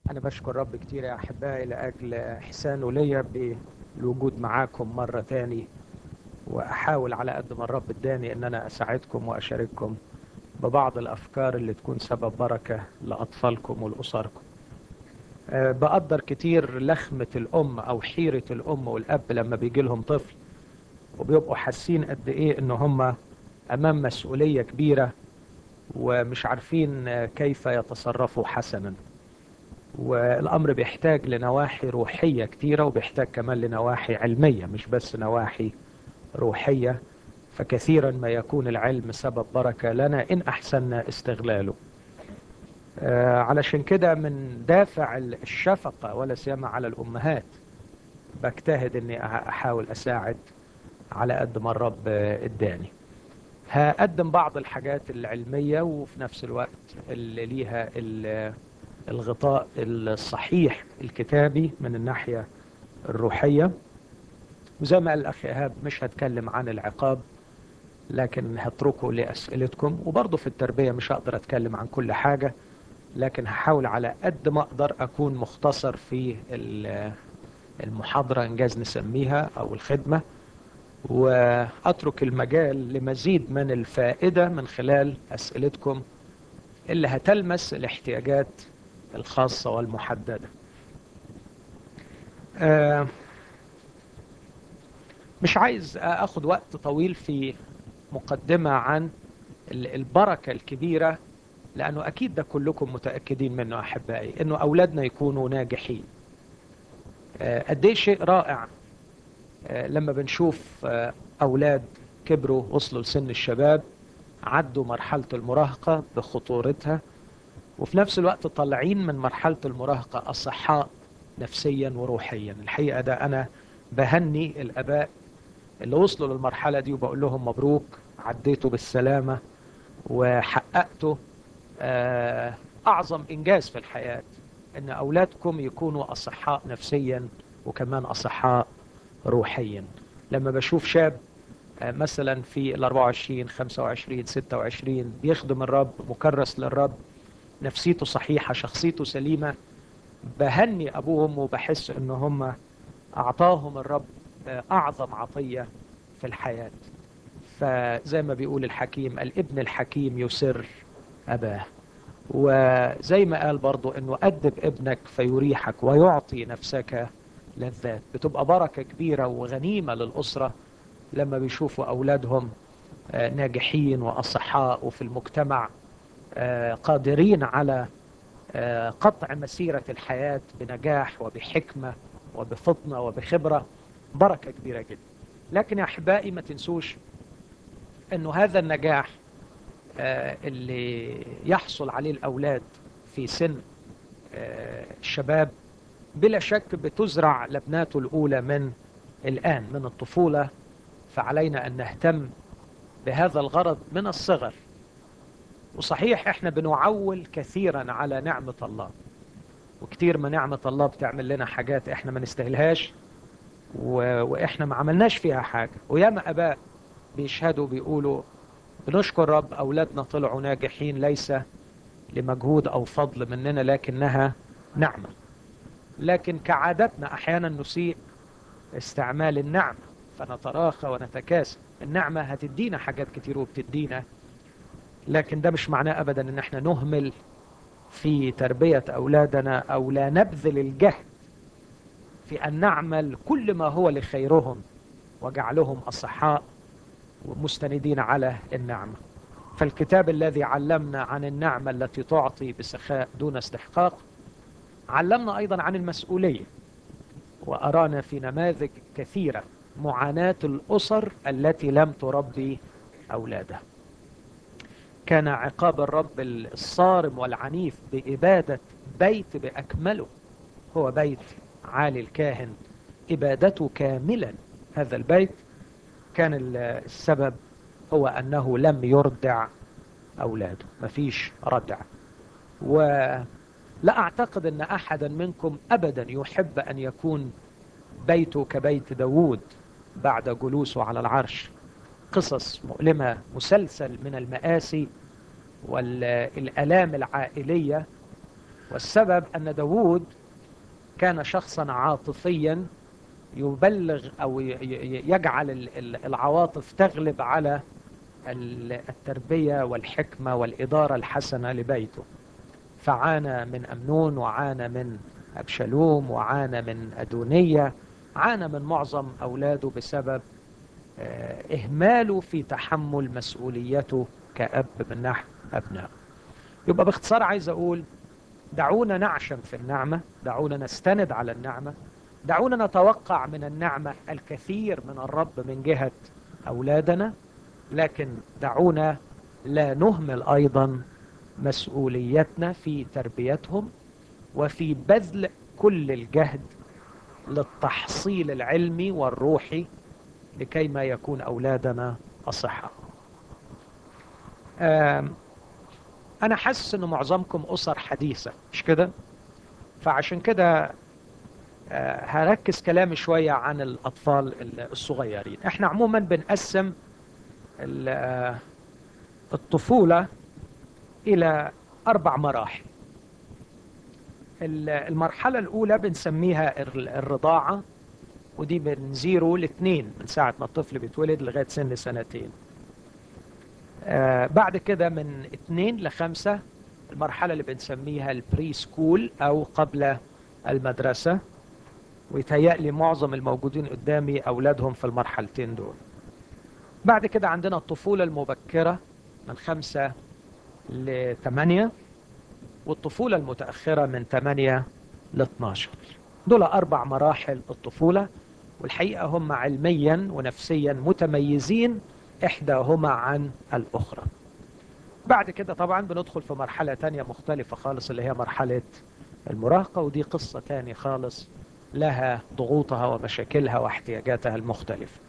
أنا بشكر رب كتير يا أحبائي لأجل إحسانه ليا بالوجود معاكم مرة تاني وأحاول على قد ما الرب اداني إن أنا أساعدكم وأشارككم ببعض الأفكار اللي تكون سبب بركة لأطفالكم ولأسركم أه بقدر كتير لخمة الأم أو حيرة الأم والأب لما بيجي لهم طفل وبيبقوا حاسين قد إيه إن هم أمام مسؤولية كبيرة ومش عارفين كيف يتصرفوا حسنا والأمر بيحتاج لنواحي روحية كتيرة وبيحتاج كمان لنواحي علمية مش بس نواحي روحية فكثيرا ما يكون العلم سبب بركة لنا إن أحسننا استغلاله آه علشان كده من دافع الشفقة ولا سيما على الأمهات بجتهد أني أحاول أساعد على قد ما الرب اداني هقدم بعض الحاجات العلمية وفي نفس الوقت اللي ليها الغطاء الصحيح الكتابي من الناحية الروحية وزي ما قال الأخ إيهاب مش هتكلم عن العقاب لكن هتركه لأسئلتكم وبرضه في التربية مش هقدر أتكلم عن كل حاجة لكن هحاول على قد ما أقدر أكون مختصر في المحاضرة إنجاز نسميها أو الخدمة وأترك المجال لمزيد من الفائدة من خلال أسئلتكم اللي هتلمس الاحتياجات الخاصة والمحددة آه مش عايز أخذ وقت طويل في مقدمة عن البركة الكبيرة لأنه أكيد ده كلكم متأكدين منه أحبائي أنه أولادنا يكونوا ناجحين آه قد ايه شيء رائع آه لما بنشوف أولاد كبروا وصلوا لسن الشباب عدوا مرحلة المراهقة بخطورتها وفي نفس الوقت طالعين من مرحلة المراهقة أصحاء نفسيا وروحيا الحقيقة ده أنا بهني الأباء اللي وصلوا للمرحلة دي وبقول لهم مبروك عديتوا بالسلامة وحققتوا أعظم إنجاز في الحياة أن أولادكم يكونوا أصحاء نفسيا وكمان أصحاء روحيا لما بشوف شاب مثلا في ال 24 25 26 بيخدم الرب مكرس للرب نفسيته صحيحة شخصيته سليمة بهني أبوهم وبحس أن هم أعطاهم الرب أعظم عطية في الحياة فزي ما بيقول الحكيم الابن الحكيم يسر أباه وزي ما قال برضو أنه أدب ابنك فيريحك ويعطي نفسك لذات بتبقى بركة كبيرة وغنيمة للأسرة لما بيشوفوا أولادهم ناجحين وأصحاء وفي المجتمع قادرين على قطع مسيرة الحياة بنجاح وبحكمة وبفطنة وبخبرة بركة كبيرة جدا لكن يا أحبائي ما تنسوش أنه هذا النجاح اللي يحصل عليه الأولاد في سن الشباب بلا شك بتزرع لبناته الأولى من الآن من الطفولة فعلينا أن نهتم بهذا الغرض من الصغر وصحيح احنا بنعول كثيرا على نعمة الله وكتير ما نعمة الله بتعمل لنا حاجات احنا ما نستاهلهاش و... واحنا ما عملناش فيها حاجة وياما اباء بيشهدوا بيقولوا بنشكر رب اولادنا طلعوا ناجحين ليس لمجهود او فضل مننا لكنها نعمة لكن كعادتنا احيانا نسيء استعمال النعمة فنتراخى ونتكاسل النعمة هتدينا حاجات كتير وبتدينا لكن ده مش معناه أبدا أن احنا نهمل في تربية أولادنا أو لا نبذل الجهد في أن نعمل كل ما هو لخيرهم وجعلهم أصحاء ومستندين على النعمة فالكتاب الذي علمنا عن النعمة التي تعطي بسخاء دون استحقاق علمنا أيضا عن المسؤولية وأرانا في نماذج كثيرة معاناة الأسر التي لم تربي أولادها كان عقاب الرب الصارم والعنيف بإبادة بيت بأكمله هو بيت عالي الكاهن إبادته كاملا هذا البيت كان السبب هو أنه لم يردع أولاده مفيش ردع ولا أعتقد أن أحدا منكم أبدا يحب أن يكون بيته كبيت داود بعد جلوسه على العرش قصص مؤلمة مسلسل من المآسي والآلام العائلية والسبب أن داود كان شخصا عاطفيا يبلغ أو يجعل العواطف تغلب على التربية والحكمة والإدارة الحسنة لبيته فعانى من أمنون وعانى من أبشالوم وعانى من أدونية عانى من معظم أولاده بسبب إهماله في تحمل مسؤوليته كأب من نحو أبنائه يبقى باختصار عايز أقول دعونا نعشم في النعمة دعونا نستند على النعمة دعونا نتوقع من النعمة الكثير من الرب من جهة أولادنا لكن دعونا لا نهمل أيضا مسؤوليتنا في تربيتهم وفي بذل كل الجهد للتحصيل العلمي والروحي لكي ما يكون أولادنا أصحاء أنا حاسس أن معظمكم أسر حديثة مش كده؟ فعشان كده هركز كلامي شوية عن الأطفال الصغيرين احنا عموما بنقسم الطفولة إلى أربع مراحل المرحلة الأولى بنسميها الرضاعة ودي من زيرو لاثنين من ساعة ما الطفل بيتولد لغاية سن سنتين آه بعد كده من اثنين لخمسة المرحلة اللي بنسميها البري سكول أو قبل المدرسة ويتهيألي معظم الموجودين قدامي أولادهم في المرحلتين دول بعد كده عندنا الطفولة المبكرة من خمسة لثمانية والطفولة المتأخرة من 8 ل 12 دول أربع مراحل الطفولة والحقيقة هم علميا ونفسيا متميزين إحداهما عن الأخرى بعد كده طبعا بندخل في مرحلة تانية مختلفة خالص اللي هي مرحلة المراهقة ودي قصة تاني خالص لها ضغوطها ومشاكلها واحتياجاتها المختلفة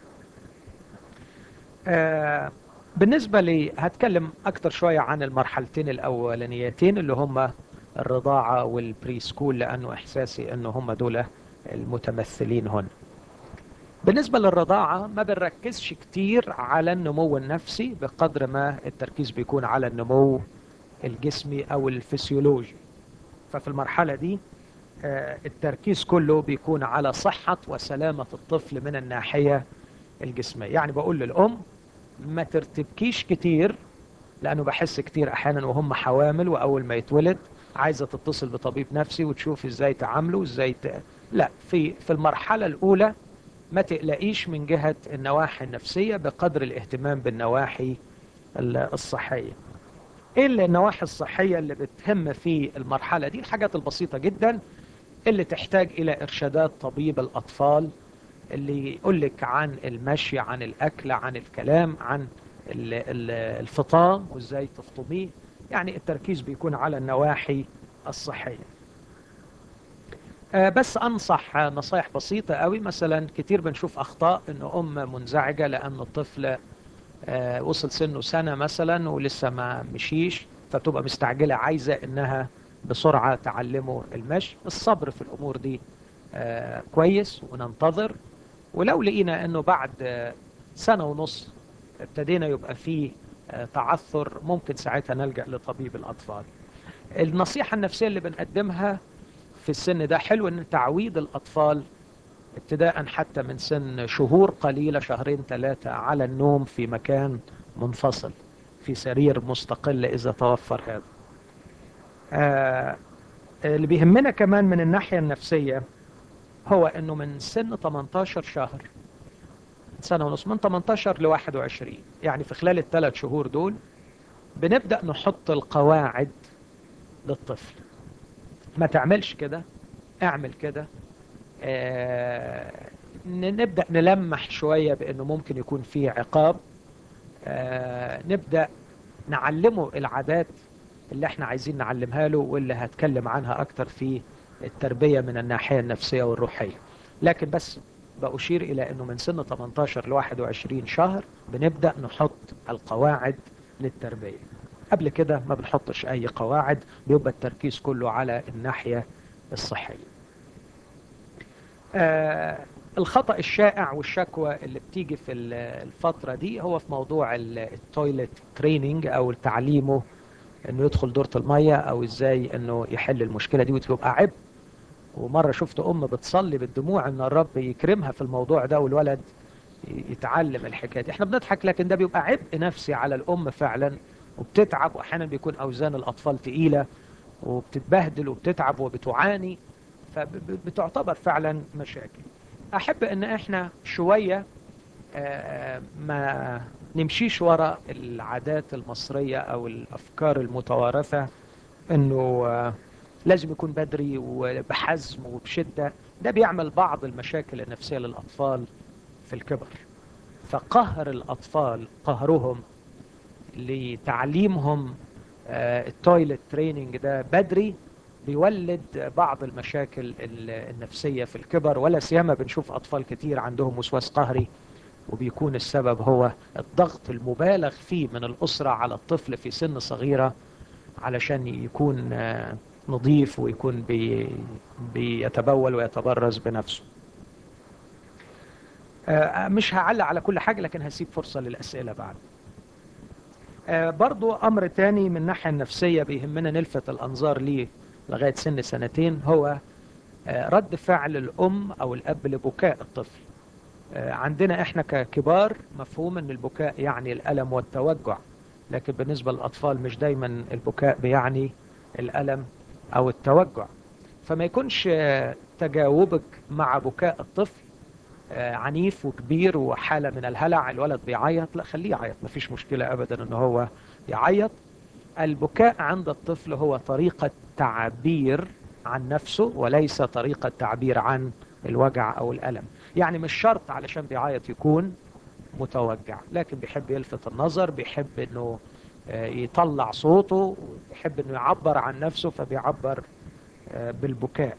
آه بالنسبة لي هتكلم أكتر شوية عن المرحلتين الأولانيتين اللي هم الرضاعة والبري سكول لأنه إحساسي أنه هم دول المتمثلين هنا بالنسبة للرضاعة ما بنركزش كتير على النمو النفسي بقدر ما التركيز بيكون على النمو الجسمي أو الفسيولوجي ففي المرحلة دي التركيز كله بيكون على صحة وسلامة الطفل من الناحية الجسمية يعني بقول للأم ما ترتبكيش كتير لأنه بحس كتير أحيانا وهم حوامل وأول ما يتولد عايزة تتصل بطبيب نفسي وتشوف إزاي تعامله إزاي ت... لا في في المرحلة الأولى ما تقلقيش من جهة النواحي النفسية بقدر الاهتمام بالنواحي الصحية ايه اللي النواحي الصحية اللي بتهم في المرحلة دي الحاجات البسيطة جدا اللي تحتاج الى ارشادات طبيب الاطفال اللي يقول لك عن المشي عن الاكل عن الكلام عن الفطام وازاي تفطميه يعني التركيز بيكون على النواحي الصحية بس انصح نصايح بسيطة قوي مثلا كتير بنشوف اخطاء ان ام منزعجة لان الطفل وصل سنه سنة مثلا ولسه ما مشيش فتبقى مستعجلة عايزة انها بسرعة تعلمه المشي الصبر في الامور دي كويس وننتظر ولو لقينا انه بعد سنة ونص ابتدينا يبقى فيه تعثر ممكن ساعتها نلجأ لطبيب الأطفال النصيحة النفسية اللي بنقدمها في السن ده حلو ان تعويد الأطفال ابتداء حتى من سن شهور قليلة شهرين ثلاثة على النوم في مكان منفصل في سرير مستقل إذا توفر هذا آه اللي بيهمنا كمان من الناحية النفسية هو انه من سن 18 شهر سنة ونص من 18 ل 21 يعني في خلال الثلاث شهور دول بنبدأ نحط القواعد للطفل ما تعملش كده اعمل كده آه نبدأ نلمح شوية بأنه ممكن يكون فيه عقاب آه نبدأ نعلمه العادات اللي احنا عايزين نعلمها له واللي هتكلم عنها أكتر في التربية من الناحية النفسية والروحية لكن بس بأشير إلى أنه من سن 18 ل 21 شهر بنبدأ نحط القواعد للتربية قبل كده ما بنحطش أي قواعد بيبقى التركيز كله على الناحية الصحية آه الخطأ الشائع والشكوى اللي بتيجي في الفترة دي هو في موضوع التويلت تريننج أو تعليمه انه يدخل دورة المية او ازاي انه يحل المشكلة دي وتبقى عبء ومرة شفت ام بتصلي بالدموع ان الرب يكرمها في الموضوع ده والولد يتعلم الحكاية دي احنا بنضحك لكن ده بيبقى عبء نفسي على الام فعلا وبتتعب واحيانا بيكون اوزان الاطفال تقيلة وبتتبهدل وبتتعب وبتعاني فبتعتبر فعلا مشاكل احب ان احنا شوية ما نمشيش وراء العادات المصرية او الافكار المتوارثة انه لازم يكون بدري وبحزم وبشدة ده بيعمل بعض المشاكل النفسية للأطفال في الكبر فقهر الأطفال قهرهم لتعليمهم التويلت تريننج ده بدري بيولد بعض المشاكل النفسية في الكبر ولا سيما بنشوف أطفال كتير عندهم وسواس قهري وبيكون السبب هو الضغط المبالغ فيه من الأسرة على الطفل في سن صغيرة علشان يكون نظيف ويكون بي بيتبول ويتبرز بنفسه مش هعلق على كل حاجة لكن هسيب فرصة للأسئلة بعد برضو أمر تاني من الناحية النفسية بيهمنا نلفت الأنظار ليه لغاية سن سنتين هو رد فعل الأم أو الأب لبكاء الطفل عندنا احنا ككبار مفهوم ان البكاء يعني الألم والتوجع لكن بالنسبة للأطفال مش دايما البكاء بيعني الألم أو التوجع فما يكونش تجاوبك مع بكاء الطفل عنيف وكبير وحالة من الهلع الولد بيعيط لا خليه يعيط مفيش مشكلة أبدا أنه هو يعيط البكاء عند الطفل هو طريقة تعبير عن نفسه وليس طريقة تعبير عن الوجع أو الألم يعني مش شرط علشان بيعيط يكون متوجع لكن بيحب يلفت النظر بيحب أنه يطلع صوته بيحب أنه يعبر عن نفسه فبيعبر بالبكاء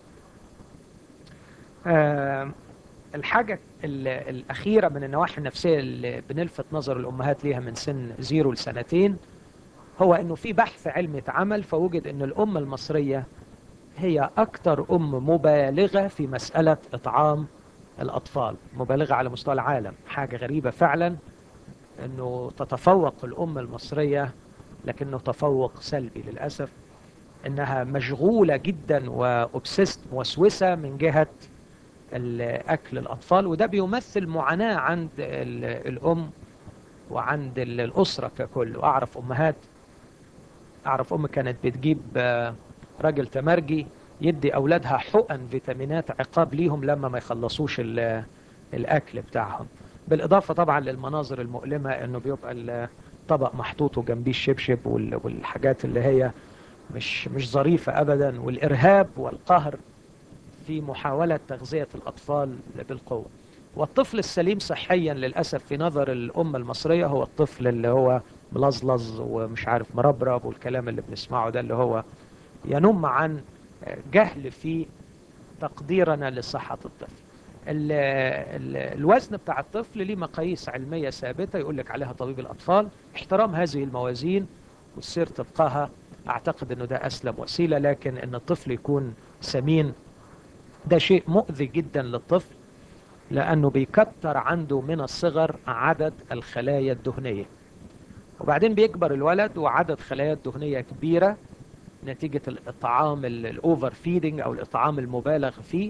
الحاجة الأخيرة من النواحي النفسية اللي بنلفت نظر الأمهات ليها من سن زيرو لسنتين هو أنه في بحث علمي اتعمل فوجد أن الأم المصرية هي أكثر أم مبالغة في مسألة إطعام الأطفال مبالغة على مستوى العالم حاجة غريبة فعلا أنه تتفوق الأم المصرية لكنه تفوق سلبي للأسف أنها مشغولة جدا وأبسست موسوسة من جهة أكل الأطفال وده بيمثل معاناة عند الأم وعند الأسرة ككل وأعرف أمهات أعرف أم كانت بتجيب راجل تمرجي يدي أولادها حقن فيتامينات عقاب ليهم لما ما يخلصوش الأكل بتاعهم بالإضافة طبعا للمناظر المؤلمة أنه بيبقى الطبق محطوط وجنبيه الشبشب والحاجات اللي هي مش مش ظريفة أبدا والإرهاب والقهر في محاولة تغذية الأطفال بالقوة والطفل السليم صحيا للأسف في نظر الأمة المصرية هو الطفل اللي هو ملزلز ومش عارف مربرب والكلام اللي بنسمعه ده اللي هو ينم عن جهل في تقديرنا لصحة الطفل ال ال الوزن بتاع الطفل ليه مقاييس علمية ثابتة يقول لك عليها طبيب الأطفال احترام هذه الموازين والسير طبقها أعتقد أنه ده أسلم وسيلة لكن أن الطفل يكون سمين ده شيء مؤذي جدا للطفل لأنه بيكتر عنده من الصغر عدد الخلايا الدهنية وبعدين بيكبر الولد وعدد خلايا الدهنية كبيرة نتيجة الإطعام الأوفر فيدنج أو الإطعام المبالغ فيه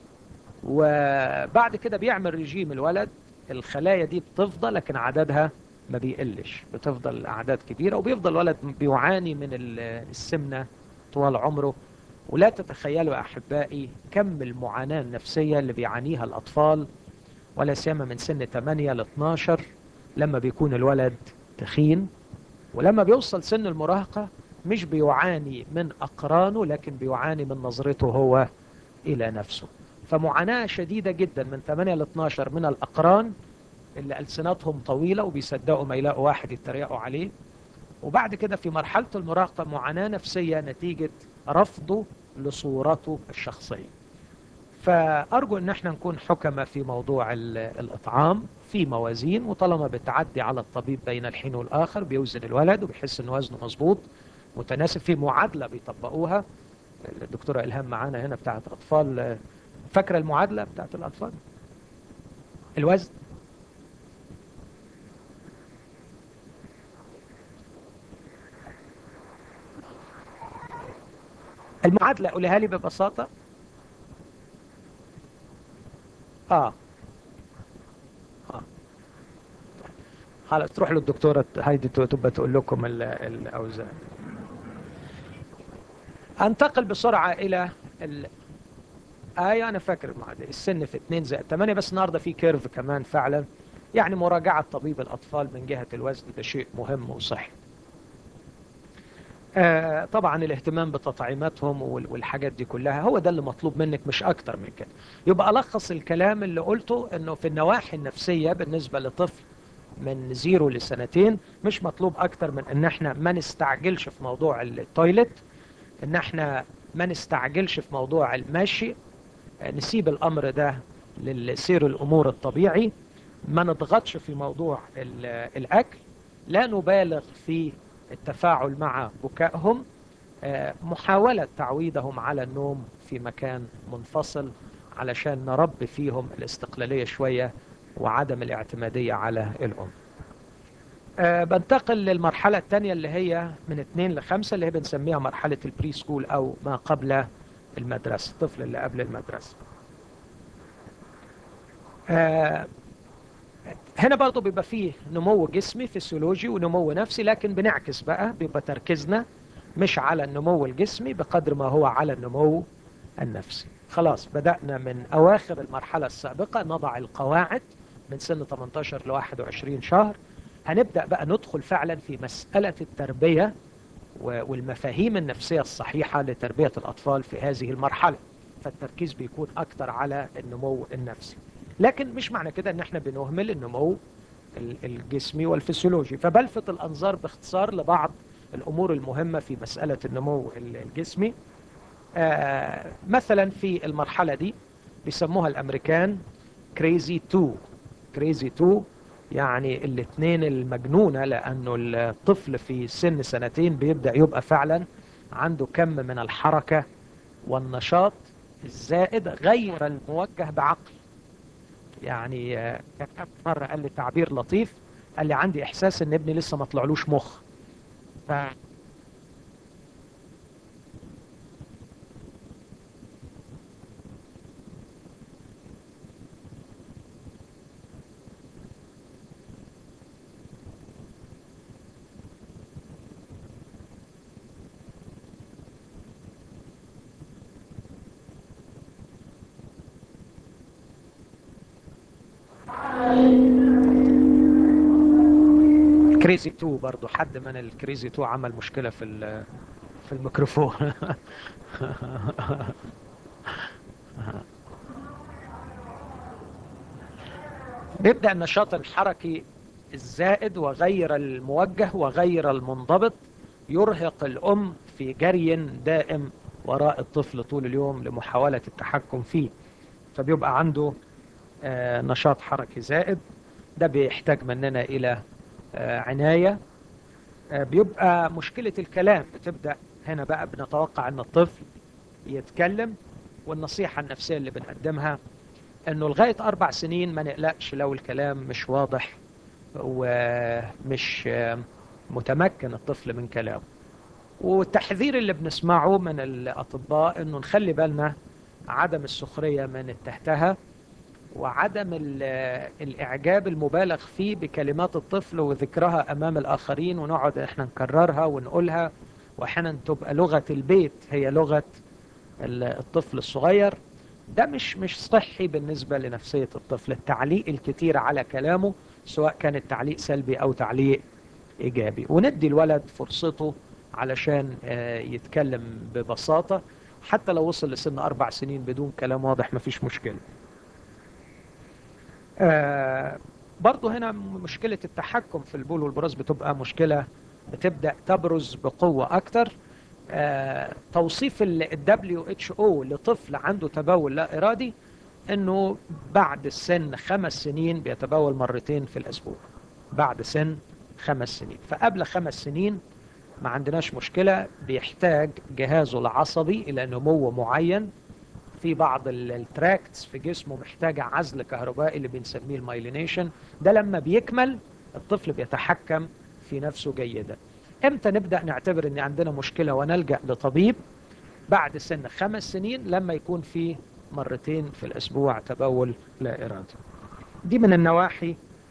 وبعد كده بيعمل رجيم الولد الخلايا دي بتفضل لكن عددها ما بيقلش بتفضل أعداد كبيرة وبيفضل الولد بيعاني من السمنة طوال عمره ولا تتخيلوا يا أحبائي كم المعاناة النفسية اللي بيعانيها الأطفال ولا سيما من سن 8 ل 12 لما بيكون الولد تخين ولما بيوصل سن المراهقة مش بيعاني من أقرانه لكن بيعاني من نظرته هو إلى نفسه فمعاناة شديدة جدا من 8 ل 12 من الأقران اللي ألسنتهم طويلة وبيصدقوا ما يلاقوا واحد يتريقوا عليه وبعد كده في مرحلة المراهقة معاناة نفسية نتيجة رفضه لصورته الشخصية فأرجو أن احنا نكون حكمة في موضوع الإطعام في موازين وطالما بتعدي على الطبيب بين الحين والآخر بيوزن الولد وبيحس أن وزنه مظبوط متناسب في معادلة بيطبقوها الدكتورة إلهام معانا هنا بتاعت أطفال فاكرة المعادلة بتاعت الأطفال الوزن المعادلة قولها لي ببساطة اه اه خلاص تروح للدكتورة هايدي تبقى تقول لكم الأوزان انتقل بسرعة إلى الآية أنا فاكر المعادلة السن في 2 زائد 8 بس النهاردة في كيرف كمان فعلا يعني مراجعة طبيب الأطفال من جهة الوزن ده شيء مهم وصحي آه طبعا الاهتمام بتطعيماتهم والحاجات دي كلها هو ده اللي مطلوب منك مش أكتر من كده يبقى ألخص الكلام اللي قلته أنه في النواحي النفسية بالنسبة لطفل من زيرو لسنتين مش مطلوب أكتر من أن احنا ما نستعجلش في موضوع التويلت أن احنا ما نستعجلش في موضوع المشي نسيب الأمر ده للسير الأمور الطبيعي ما نضغطش في موضوع الأكل لا نبالغ في التفاعل مع بكائهم محاولة تعويدهم على النوم في مكان منفصل علشان نربي فيهم الاستقلالية شوية وعدم الاعتمادية على الأم أه بنتقل للمرحلة الثانية اللي هي من 2 ل 5 اللي هي بنسميها مرحلة البري سكول أو ما قبل المدرسة الطفل اللي قبل المدرسة أه هنا برضو بيبقى فيه نمو جسمي فسيولوجي ونمو نفسي لكن بنعكس بقى بيبقى تركيزنا مش على النمو الجسمي بقدر ما هو على النمو النفسي خلاص بدأنا من أواخر المرحلة السابقة نضع القواعد من سن 18 ل 21 شهر هنبدأ بقى ندخل فعلا في مسألة التربية والمفاهيم النفسية الصحيحة لتربية الأطفال في هذه المرحلة فالتركيز بيكون أكتر على النمو النفسي لكن مش معنى كده ان احنا بنهمل النمو الجسمي والفسيولوجي فبلفت الأنظار باختصار لبعض الأمور المهمة في مسألة النمو الجسمي آه مثلا في المرحلة دي بيسموها الأمريكان كريزي 2 كريزي 2 يعني الاثنين المجنونة لأنه الطفل في سن سنتين بيبدأ يبقى فعلا عنده كم من الحركة والنشاط الزائد غير الموجه بعقل يعني كان مرة قال لي تعبير لطيف قال لي عندي إحساس إن ابني لسه ما طلعلوش مخ ف... كريزي 2 برضو حد من الكريزي 2 عمل مشكلة في في الميكروفون بيبدأ النشاط الحركي الزائد وغير الموجه وغير المنضبط يرهق الأم في جري دائم وراء الطفل طول اليوم لمحاولة التحكم فيه فبيبقى عنده نشاط حركي زائد ده بيحتاج مننا إلى عناية بيبقى مشكلة الكلام بتبدأ هنا بقى بنتوقع أن الطفل يتكلم والنصيحة النفسية اللي بنقدمها أنه لغاية أربع سنين ما نقلقش لو الكلام مش واضح ومش متمكن الطفل من كلامه والتحذير اللي بنسمعه من الأطباء أنه نخلي بالنا عدم السخرية من التهتها وعدم الإعجاب المبالغ فيه بكلمات الطفل وذكرها أمام الآخرين ونقعد إحنا نكررها ونقولها وأحيانا تبقى لغة البيت هي لغة الطفل الصغير ده مش مش صحي بالنسبة لنفسية الطفل التعليق الكتير على كلامه سواء كان التعليق سلبي أو تعليق إيجابي وندي الولد فرصته علشان يتكلم ببساطة حتى لو وصل لسن أربع سنين بدون كلام واضح مفيش مشكلة آه برضو هنا مشكلة التحكم في البول والبراز بتبقى مشكلة بتبدأ تبرز بقوة أكتر آه توصيف ال WHO لطفل عنده تبول لا إرادي أنه بعد السن خمس سنين بيتبول مرتين في الأسبوع بعد سن خمس سنين فقبل خمس سنين ما عندناش مشكلة بيحتاج جهازه العصبي إلى نمو معين في بعض التراكتس في جسمه محتاجة عزل كهربائي اللي بنسميه المايلينيشن ده لما بيكمل الطفل بيتحكم في نفسه جيدا امتى نبدأ نعتبر ان عندنا مشكلة ونلجأ لطبيب بعد سن خمس سنين لما يكون في مرتين في الأسبوع تبول لا إرادة دي من النواحي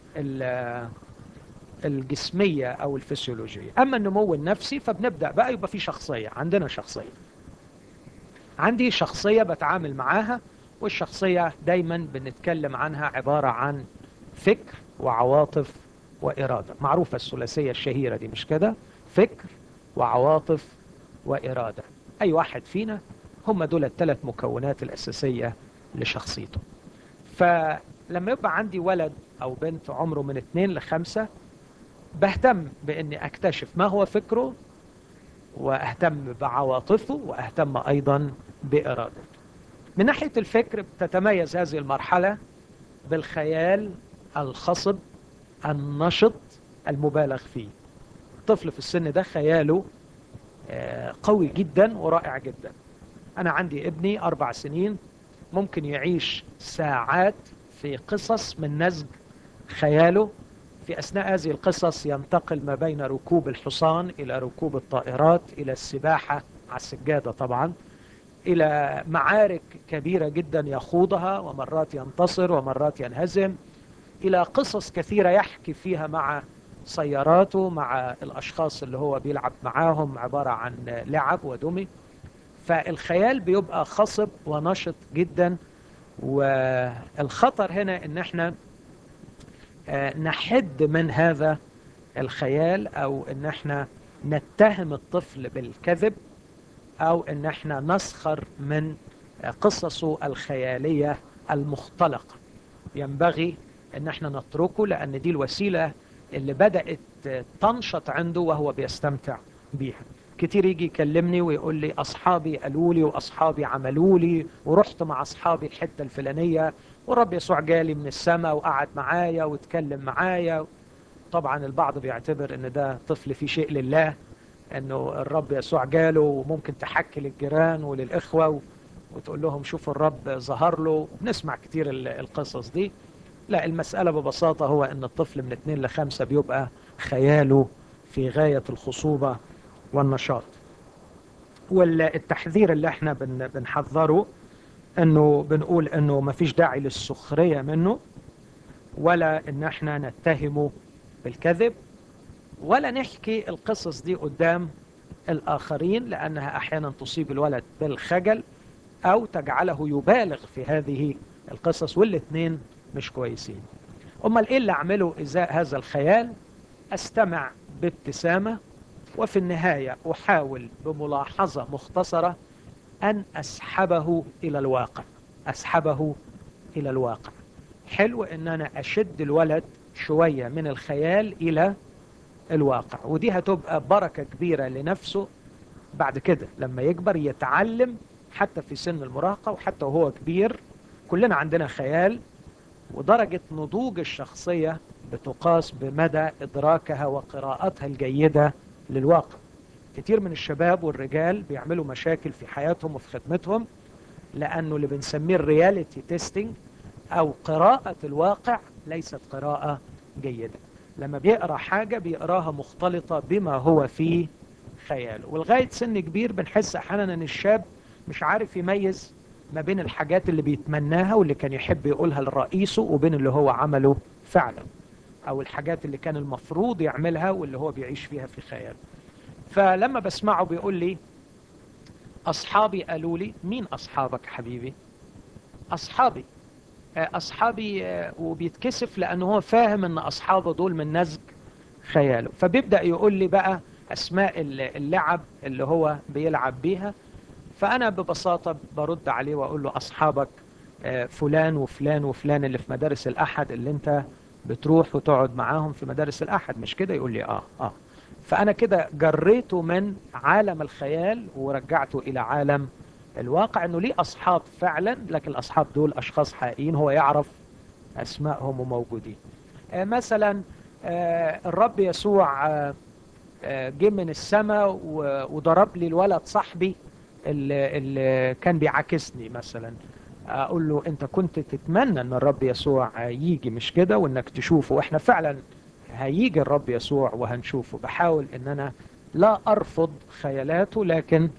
الجسمية أو الفسيولوجية أما النمو النفسي فبنبدأ بقى يبقى في شخصية عندنا شخصية عندي شخصية بتعامل معاها والشخصية دايما بنتكلم عنها عبارة عن فكر وعواطف وإرادة معروفة الثلاثية الشهيرة دي مش كده فكر وعواطف وإرادة أي واحد فينا هم دول الثلاث مكونات الأساسية لشخصيته فلما يبقى عندي ولد أو بنت عمره من اثنين لخمسة بهتم بأني أكتشف ما هو فكره وأهتم بعواطفه وأهتم أيضا بإرادته من ناحية الفكر بتتميز هذه المرحلة بالخيال الخصب النشط المبالغ فيه الطفل في السن ده خياله قوي جدا ورائع جدا أنا عندي ابني أربع سنين ممكن يعيش ساعات في قصص من نزج خياله في أثناء هذه القصص ينتقل ما بين ركوب الحصان إلى ركوب الطائرات إلى السباحة على السجادة طبعا إلى معارك كبيرة جدا يخوضها ومرات ينتصر ومرات ينهزم إلى قصص كثيرة يحكي فيها مع سياراته مع الأشخاص اللي هو بيلعب معاهم عبارة عن لعب ودمي فالخيال بيبقى خصب ونشط جدا والخطر هنا ان احنا نحد من هذا الخيال او ان احنا نتهم الطفل بالكذب او ان احنا نسخر من قصصه الخيالية المختلقة ينبغي ان احنا نتركه لان دي الوسيلة اللي بدأت تنشط عنده وهو بيستمتع بيها كتير يجي يكلمني ويقول لي أصحابي قالوا لي وأصحابي عملوا لي ورحت مع أصحابي الحتة الفلانية والرب يسوع جالي من السماء وقعد معايا واتكلم معايا طبعا البعض بيعتبر ان ده طفل في شيء لله انه الرب يسوع جاله وممكن تحكي للجيران وللإخوة وتقول لهم شوفوا الرب ظهر له بنسمع كتير القصص دي لا المسألة ببساطة هو ان الطفل من اتنين لخمسة بيبقى خياله في غاية الخصوبة والنشاط والتحذير اللي احنا بن بنحذره انه بنقول انه ما فيش داعي للسخرية منه ولا ان احنا نتهمه بالكذب ولا نحكي القصص دي قدام الآخرين لأنها أحيانا تصيب الولد بالخجل أو تجعله يبالغ في هذه القصص والاثنين مش كويسين أمال إيه اللي أعمله إزاء هذا الخيال أستمع بابتسامة وفي النهاية أحاول بملاحظة مختصرة أن أسحبه إلى الواقع أسحبه إلى الواقع حلو أن أنا أشد الولد شوية من الخيال إلى الواقع ودي هتبقى بركة كبيرة لنفسه بعد كده لما يكبر يتعلم حتى في سن المراهقة وحتى وهو كبير كلنا عندنا خيال ودرجة نضوج الشخصية بتقاس بمدى إدراكها وقراءتها الجيدة للواقع كتير من الشباب والرجال بيعملوا مشاكل في حياتهم وفي خدمتهم لأنه اللي بنسميه الرياليتي تيستينج أو قراءة الواقع ليست قراءة جيدة لما بيقرأ حاجة بيقراها مختلطة بما هو في خياله ولغاية سن كبير بنحس أحيانا أن الشاب مش عارف يميز ما بين الحاجات اللي بيتمناها واللي كان يحب يقولها لرئيسه وبين اللي هو عمله فعلا أو الحاجات اللي كان المفروض يعملها واللي هو بيعيش فيها في خياله فلما بسمعه بيقول لي أصحابي قالوا لي مين أصحابك حبيبي أصحابي أصحابي وبيتكسف لأنه هو فاهم أن أصحابه دول من نزج خياله فبيبدأ يقول لي بقى أسماء اللعب اللي هو بيلعب بيها فأنا ببساطة برد عليه وأقول له أصحابك فلان وفلان وفلان اللي في مدارس الأحد اللي أنت بتروح وتقعد معاهم في مدارس الأحد مش كده يقول لي آه آه فأنا كده جريته من عالم الخيال ورجعته إلى عالم الواقع أنه ليه أصحاب فعلا لكن الأصحاب دول أشخاص حقيقيين هو يعرف أسمائهم وموجودين آه مثلا آه الرب يسوع آه جه من السماء وضرب لي الولد صاحبي اللي, اللي كان بيعاكسني مثلا اقول له انت كنت تتمنى ان الرب يسوع يجي مش كده وانك تشوفه واحنا فعلا هيجي الرب يسوع وهنشوفه بحاول ان انا لا ارفض خيالاته لكن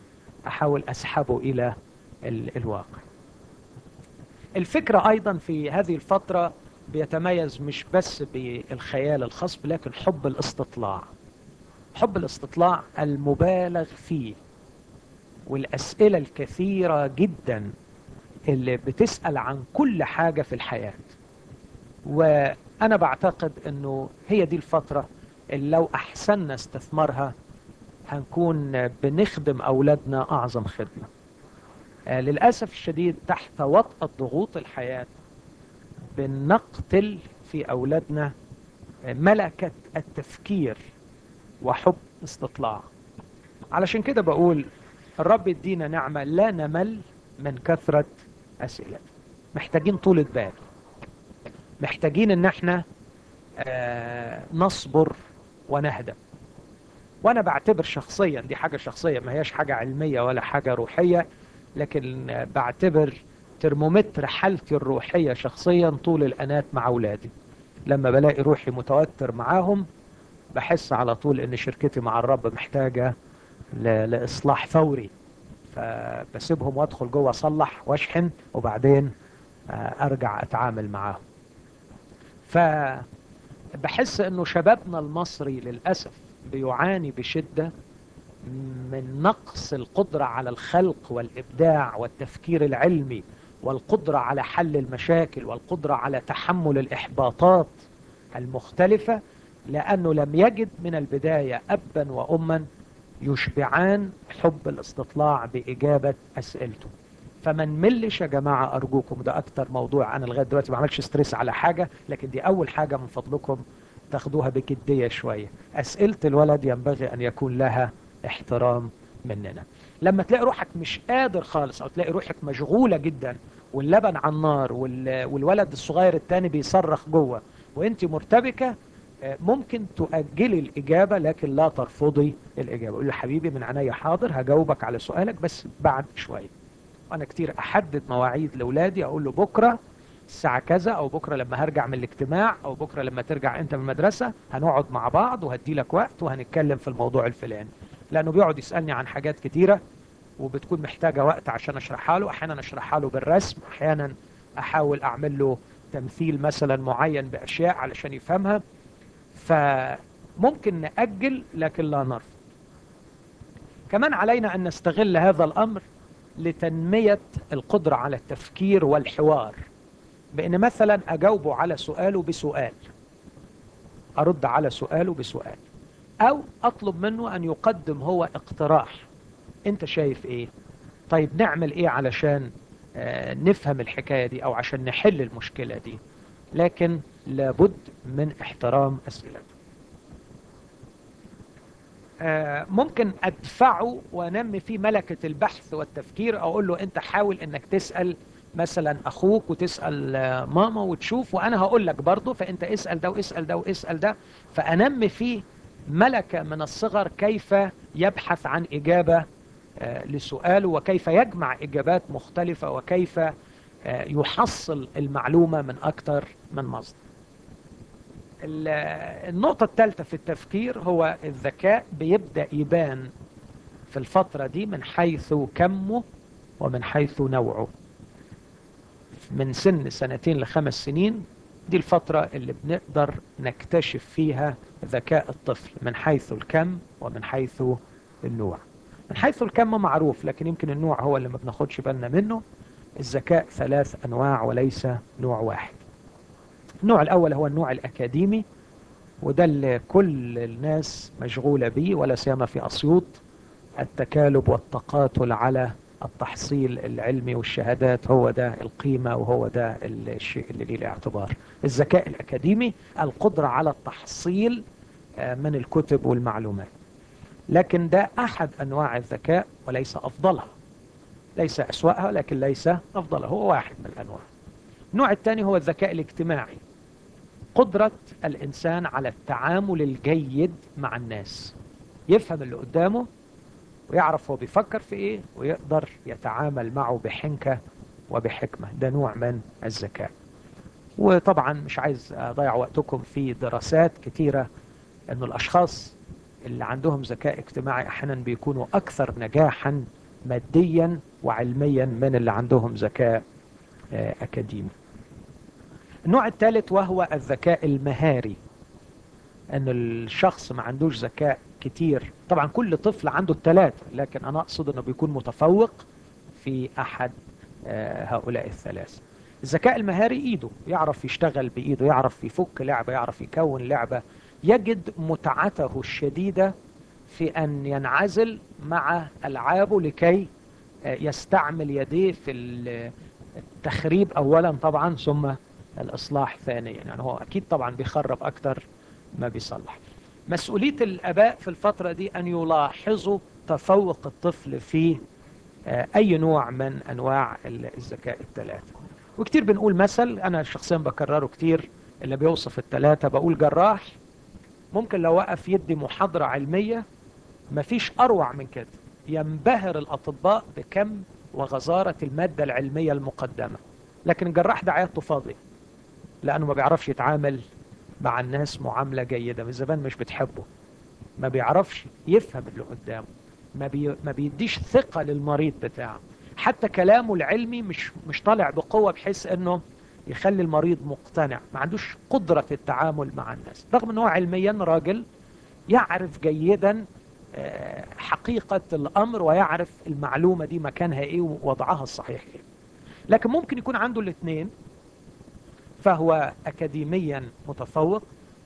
أحاول أسحبه إلى الواقع الفكرة أيضا في هذه الفترة بيتميز مش بس بالخيال الخصب لكن حب الاستطلاع حب الاستطلاع المبالغ فيه والأسئلة الكثيرة جدا اللي بتسأل عن كل حاجة في الحياة وأنا بعتقد أنه هي دي الفترة اللي لو أحسننا استثمارها هنكون بنخدم أولادنا أعظم خدمة آه للأسف الشديد تحت وطأة ضغوط الحياة بنقتل في أولادنا ملكة التفكير وحب استطلاع علشان كده بقول الرب يدينا نعمة لا نمل من كثرة أسئلة محتاجين طولة بال محتاجين ان احنا آه نصبر ونهدى وانا بعتبر شخصيا دي حاجة شخصية ما هياش حاجة علمية ولا حاجة روحية لكن بعتبر ترمومتر حالتي الروحية شخصيا طول الأنات مع أولادي لما بلاقي روحي متوتر معاهم بحس على طول ان شركتي مع الرب محتاجة لإصلاح فوري فبسيبهم وادخل جوه اصلح واشحن وبعدين ارجع اتعامل معاهم فبحس انه شبابنا المصري للأسف بيعاني بشدة من نقص القدرة على الخلق والإبداع والتفكير العلمي والقدرة على حل المشاكل والقدرة على تحمل الإحباطات المختلفة لأنه لم يجد من البداية أبا وأما يشبعان حب الاستطلاع بإجابة أسئلته فمن ملش يا جماعة أرجوكم ده أكتر موضوع أنا لغاية دلوقتي ما عملش ستريس على حاجة لكن دي أول حاجة من فضلكم تاخدوها بجدية شوية أسئلة الولد ينبغي أن يكون لها احترام مننا لما تلاقي روحك مش قادر خالص أو تلاقي روحك مشغولة جدا واللبن على النار والولد الصغير التاني بيصرخ جوه وانت مرتبكة ممكن تؤجلي الإجابة لكن لا ترفضي الإجابة قول له حبيبي من عينيا حاضر هجاوبك على سؤالك بس بعد شوية وأنا كتير أحدد مواعيد لأولادي أقول له بكرة الساعة كذا أو بكرة لما هرجع من الاجتماع أو بكرة لما ترجع أنت من المدرسة هنقعد مع بعض وهدي لك وقت وهنتكلم في الموضوع الفلاني لأنه بيقعد يسألني عن حاجات كتيرة وبتكون محتاجة وقت عشان أشرحها له أحيانا أشرحها له بالرسم أحيانا أحاول أعمل له تمثيل مثلا معين بأشياء علشان يفهمها فممكن نأجل لكن لا نرفض كمان علينا أن نستغل هذا الأمر لتنمية القدرة على التفكير والحوار بأن مثلا أجاوبه على سؤاله بسؤال أرد على سؤاله بسؤال أو أطلب منه أن يقدم هو اقتراح أنت شايف إيه طيب نعمل إيه علشان آه نفهم الحكاية دي أو عشان نحل المشكلة دي لكن لابد من احترام أسئلته آه ممكن أدفعه وأنمي فيه ملكة البحث والتفكير أقول له أنت حاول أنك تسأل مثلا أخوك وتسأل ماما وتشوف وأنا هقول لك برضه فأنت اسأل ده واسأل ده واسأل ده فأنمي فيه ملكة من الصغر كيف يبحث عن إجابة آه لسؤاله وكيف يجمع إجابات مختلفة وكيف يحصل المعلومة من أكثر من مصدر النقطة الثالثة في التفكير هو الذكاء بيبدأ يبان في الفترة دي من حيث كمه ومن حيث نوعه من سن سنتين لخمس سنين دي الفترة اللي بنقدر نكتشف فيها ذكاء الطفل من حيث الكم ومن حيث النوع من حيث الكم معروف لكن يمكن النوع هو اللي ما بناخدش بالنا منه الذكاء ثلاث أنواع وليس نوع واحد النوع الأول هو النوع الأكاديمي وده اللي كل الناس مشغولة به ولا سيما في أسيوط التكالب والتقاتل على التحصيل العلمي والشهادات هو ده القيمة وهو ده الشيء اللي ليه الاعتبار الذكاء الأكاديمي القدرة على التحصيل من الكتب والمعلومات لكن ده أحد أنواع الذكاء وليس أفضلها ليس أسوأها لكن ليس أفضلها هو واحد من الأنواع النوع الثاني هو الذكاء الاجتماعي قدرة الإنسان على التعامل الجيد مع الناس يفهم اللي قدامه ويعرف هو بيفكر في إيه ويقدر يتعامل معه بحنكة وبحكمة ده نوع من الذكاء وطبعا مش عايز أضيع وقتكم في دراسات كتيرة أن الأشخاص اللي عندهم ذكاء اجتماعي أحيانا بيكونوا أكثر نجاحا ماديا وعلميا من اللي عندهم ذكاء أكاديمي النوع الثالث وهو الذكاء المهاري أن الشخص ما عندوش ذكاء كتير طبعا كل طفل عنده الثلاثة لكن أنا أقصد أنه بيكون متفوق في أحد هؤلاء الثلاثة الذكاء المهاري إيده يعرف يشتغل بإيده يعرف يفك لعبة يعرف يكون لعبة يجد متعته الشديدة في أن ينعزل مع ألعابه لكي يستعمل يديه في التخريب أولا طبعا ثم الإصلاح ثانيا يعني هو أكيد طبعا بيخرب أكتر ما بيصلح مسؤولية الأباء في الفترة دي أن يلاحظوا تفوق الطفل في أي نوع من أنواع الذكاء الثلاثة وكتير بنقول مثل أنا شخصيا بكرره كتير اللي بيوصف الثلاثة بقول جراح ممكن لو وقف يدي محاضرة علمية مفيش أروع من كده ينبهر الأطباء بكم وغزارة المادة العلمية المقدمة لكن الجراح ده عيادته فاضية لأنه ما بيعرفش يتعامل مع الناس معاملة جيدة من زمان مش بتحبه ما بيعرفش يفهم اللي قدامه ما, بي ما بيديش ثقة للمريض بتاعه حتى كلامه العلمي مش مش طالع بقوة بحيث انه يخلي المريض مقتنع ما عندوش قدرة في التعامل مع الناس رغم انه علميا راجل يعرف جيدا حقيقة الأمر ويعرف المعلومة دي مكانها إيه ووضعها الصحيح إيه لكن ممكن يكون عنده الاثنين فهو أكاديميا متفوق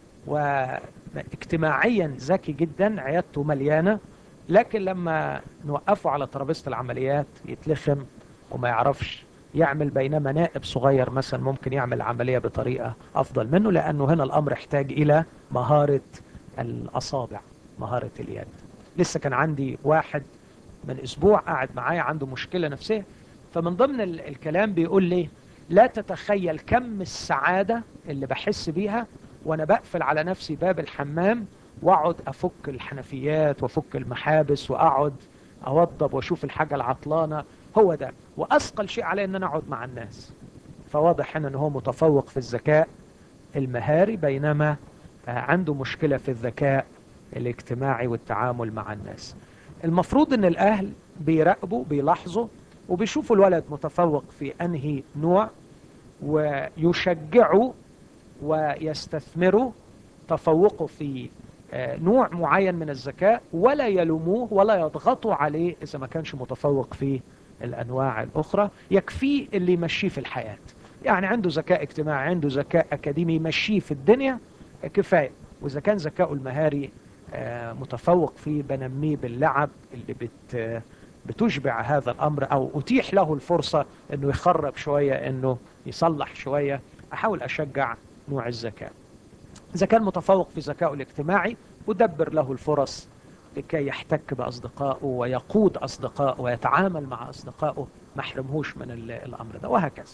واجتماعيا ذكي جدا عيادته مليانة لكن لما نوقفه على ترابيزة العمليات يتلخم وما يعرفش يعمل بينما نائب صغير مثلا ممكن يعمل عملية بطريقة أفضل منه لأنه هنا الأمر يحتاج إلى مهارة الأصابع مهارة اليد لسه كان عندي واحد من أسبوع قاعد معايا عنده مشكلة نفسية فمن ضمن الكلام بيقول لي لا تتخيل كم السعادة اللي بحس بيها وأنا بقفل على نفسي باب الحمام واقعد افك الحنفيات وافك المحابس واقعد اوضب واشوف الحاجه العطلانه هو ده واثقل شيء علي ان انا اقعد مع الناس فواضح هنا ان هو متفوق في الذكاء المهاري بينما عنده مشكله في الذكاء الاجتماعي والتعامل مع الناس المفروض ان الاهل بيراقبوا بيلاحظوا وبيشوفوا الولد متفوق في انهي نوع ويشجعوا ويستثمروا تفوقه في نوع معين من الذكاء ولا يلوموه ولا يضغطوا عليه إذا ما كانش متفوق في الأنواع الأخرى يكفيه اللي يمشيه في الحياة يعني عنده ذكاء اجتماعي عنده ذكاء أكاديمي يمشيه في الدنيا كفاية وإذا كان ذكاؤه المهاري متفوق فيه بنميه باللعب اللي بت بتشبع هذا الأمر أو أتيح له الفرصة أنه يخرب شوية أنه يصلح شوية أحاول أشجع نوع الذكاء إذا كان متفوق في ذكائه الاجتماعي أدبر له الفرص لكي يحتك بأصدقائه ويقود أصدقائه ويتعامل مع أصدقائه ما حرمهوش من الأمر ده وهكذا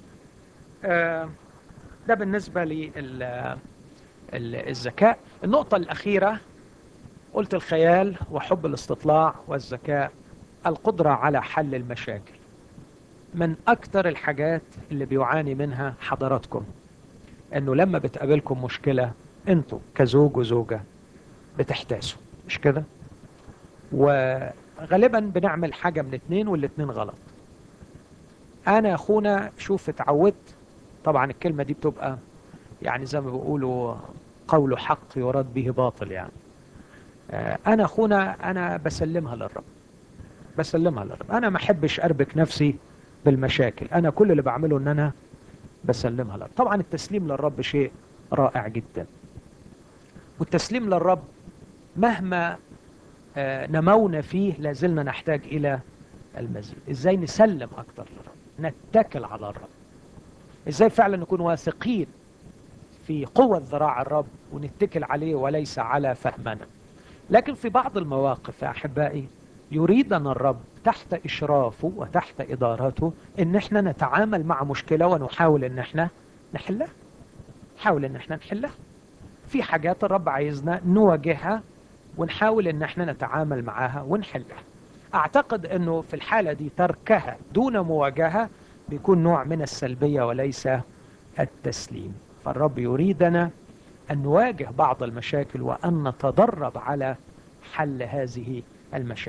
ده بالنسبة للذكاء النقطة الأخيرة قلت الخيال وحب الاستطلاع والذكاء القدرة على حل المشاكل من أكثر الحاجات اللي بيعاني منها حضراتكم انه لما بتقابلكم مشكلة انتوا كزوج وزوجة بتحتاسوا مش كده وغالبا بنعمل حاجة من اتنين والاتنين غلط انا اخونا شوف اتعودت طبعا الكلمة دي بتبقى يعني زي ما بيقولوا قول حق يراد به باطل يعني انا اخونا انا بسلمها للرب بسلمها للرب انا ما احبش اربك نفسي بالمشاكل انا كل اللي بعمله ان انا بسلمها للرب طبعا التسليم للرب شيء رائع جدا والتسليم للرب مهما نمونا فيه لازلنا نحتاج إلى المزيد إزاي نسلم أكتر للرب نتكل على الرب إزاي فعلا نكون واثقين في قوة ذراع الرب ونتكل عليه وليس على فهمنا لكن في بعض المواقف يا أحبائي يريدنا الرب تحت إشرافه وتحت إدارته إن احنا نتعامل مع مشكلة ونحاول إن احنا نحلها نحاول إن احنا نحلها في حاجات الرب عايزنا نواجهها ونحاول إن احنا نتعامل معاها ونحلها أعتقد أنه في الحالة دي تركها دون مواجهة بيكون نوع من السلبية وليس التسليم فالرب يريدنا أن نواجه بعض المشاكل وأن نتدرب على حل هذه المشاكل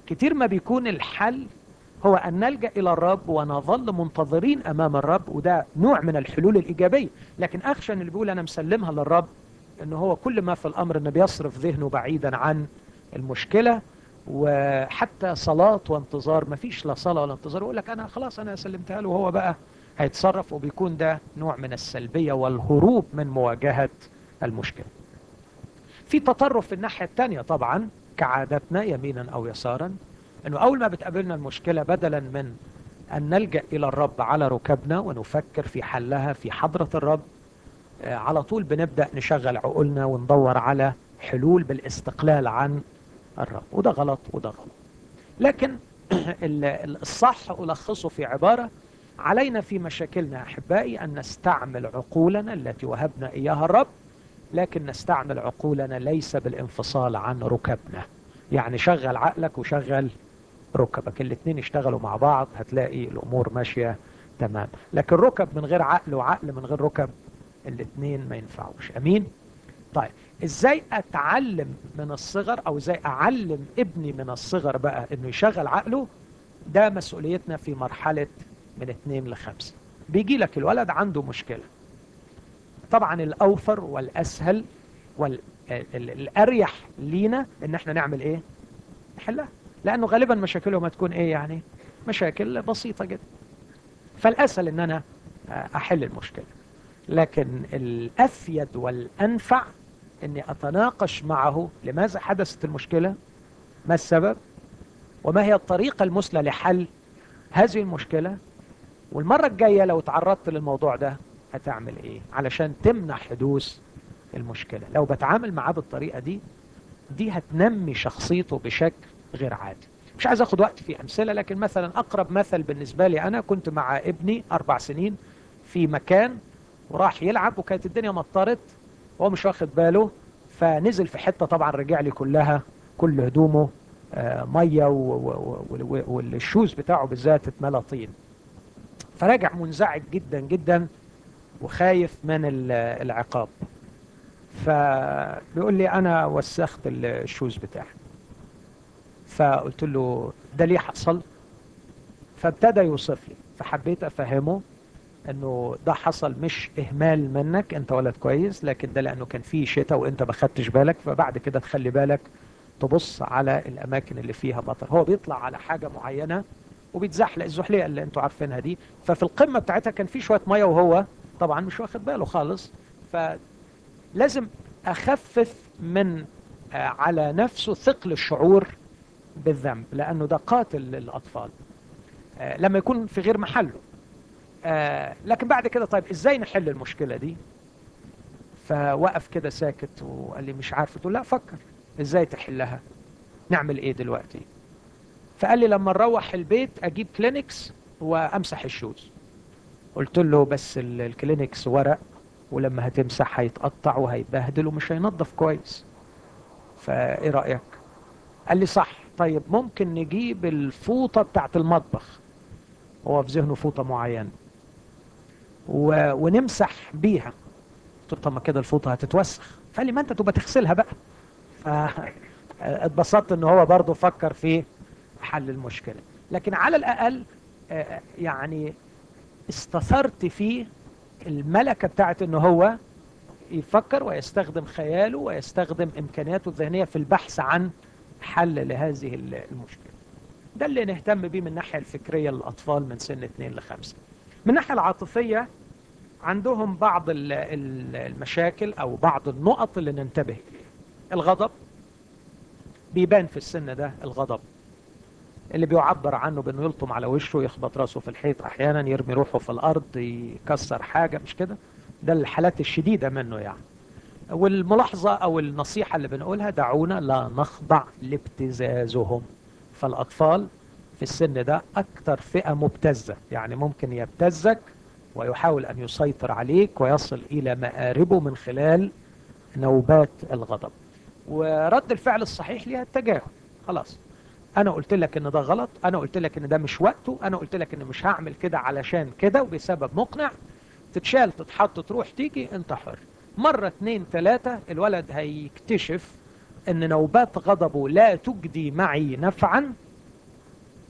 كتير ما بيكون الحل هو أن نلجأ إلى الرب ونظل منتظرين أمام الرب وده نوع من الحلول الإيجابية لكن أخشى أن اللي بيقول أنا مسلمها للرب أنه هو كل ما في الأمر أنه بيصرف ذهنه بعيدا عن المشكلة وحتى صلاة وانتظار ما فيش لا صلاة ولا انتظار يقول لك أنا خلاص أنا سلمتها له وهو بقى هيتصرف وبيكون ده نوع من السلبية والهروب من مواجهة المشكلة في تطرف في الناحية الثانية طبعا كعادتنا يمينا أو يسارا أنه أول ما بتقابلنا المشكلة بدلا من أن نلجأ إلى الرب على ركبنا ونفكر في حلها في حضرة الرب على طول بنبدأ نشغل عقولنا وندور على حلول بالاستقلال عن الرب وده غلط وده غلط لكن الصح ألخصه في عبارة علينا في مشاكلنا أحبائي أن نستعمل عقولنا التي وهبنا إياها الرب لكن نستعمل عقولنا ليس بالانفصال عن ركبنا يعني شغل عقلك وشغل ركبك الاثنين يشتغلوا مع بعض هتلاقي الأمور ماشية تمام لكن ركب من غير عقل وعقل من غير ركب الاثنين ما ينفعوش أمين طيب ازاي اتعلم من الصغر او ازاي اعلم ابني من الصغر بقى انه يشغل عقله ده مسؤوليتنا في مرحلة من اتنين لخمسة بيجي لك الولد عنده مشكلة طبعا الاوفر والاسهل والاريح لينا ان احنا نعمل ايه نحلها لانه غالبا مشاكلهم هتكون ايه يعني مشاكل بسيطة جدا فالاسهل ان انا احل المشكلة لكن الافيد والانفع اني اتناقش معه لماذا حدثت المشكلة ما السبب وما هي الطريقة المثلى لحل هذه المشكلة والمرة الجاية لو تعرضت للموضوع ده هتعمل ايه علشان تمنع حدوث المشكلة لو بتعامل معاه بالطريقة دي دي هتنمي شخصيته بشكل غير عادي مش عايز اخد وقت في امثلة لكن مثلا اقرب مثل بالنسبة لي انا كنت مع ابني اربع سنين في مكان وراح يلعب وكانت الدنيا مطرت وهو مش واخد باله فنزل في حتة طبعا رجع لي كلها كل هدومه مية والشوز بتاعه بالذات اتملى طين فرجع منزعج جدا جدا وخايف من العقاب فبيقول لي انا وسخت الشوز بتاعي فقلت له ده ليه حصل فابتدى يوصف لي فحبيت افهمه انه ده حصل مش اهمال منك انت ولد كويس لكن ده لانه كان فيه شتاء وانت ما خدتش بالك فبعد كده تخلي بالك تبص على الاماكن اللي فيها مطر هو بيطلع على حاجة معينة وبيتزحلق الزحليقة اللي انتوا عارفينها دي ففي القمة بتاعتها كان في شوية مية وهو طبعا مش واخد باله خالص فلازم اخفف من على نفسه ثقل الشعور بالذنب لانه ده قاتل للاطفال لما يكون في غير محله آه لكن بعد كده طيب ازاي نحل المشكلة دي فوقف كده ساكت وقال لي مش عارف قلت له لا فكر ازاي تحلها نعمل ايه دلوقتي فقال لي لما نروح البيت اجيب كلينكس وامسح الشوز قلت له بس الكلينكس ورق ولما هتمسح هيتقطع وهيتبهدل ومش هينظف كويس فايه رأيك قال لي صح طيب ممكن نجيب الفوطة بتاعت المطبخ هو في ذهنه فوطة معينة و... ونمسح بيها قلت له طب ما كده الفوطة هتتوسخ فقال لي ما انت تبقى تغسلها بقى اتبسطت ان هو برضه فكر في حل المشكلة لكن على الاقل يعني استثرت فيه الملكة بتاعت ان هو يفكر ويستخدم خياله ويستخدم امكانياته الذهنية في البحث عن حل لهذه المشكلة ده اللي نهتم بيه من الناحية الفكرية للأطفال من سن 2 ل 5 من الناحية العاطفية عندهم بعض المشاكل أو بعض النقط اللي ننتبه الغضب بيبان في السن ده الغضب اللي بيعبر عنه بأنه يلطم على وشه يخبط راسه في الحيط أحيانا يرمي روحه في الأرض يكسر حاجة مش كده ده الحالات الشديدة منه يعني والملاحظة أو النصيحة اللي بنقولها دعونا لا نخضع لابتزازهم فالأطفال في السن ده أكثر فئة مبتزة يعني ممكن يبتزك ويحاول أن يسيطر عليك ويصل إلى مآربه من خلال نوبات الغضب ورد الفعل الصحيح ليها التجاهل خلاص أنا قلت لك إن ده غلط أنا قلت لك إن ده مش وقته أنا قلت لك إن مش هعمل كده علشان كده وبسبب مقنع تتشال تتحط تروح تيجي أنت حر مرة اتنين تلاتة الولد هيكتشف ان نوبات غضبه لا تجدي معي نفعا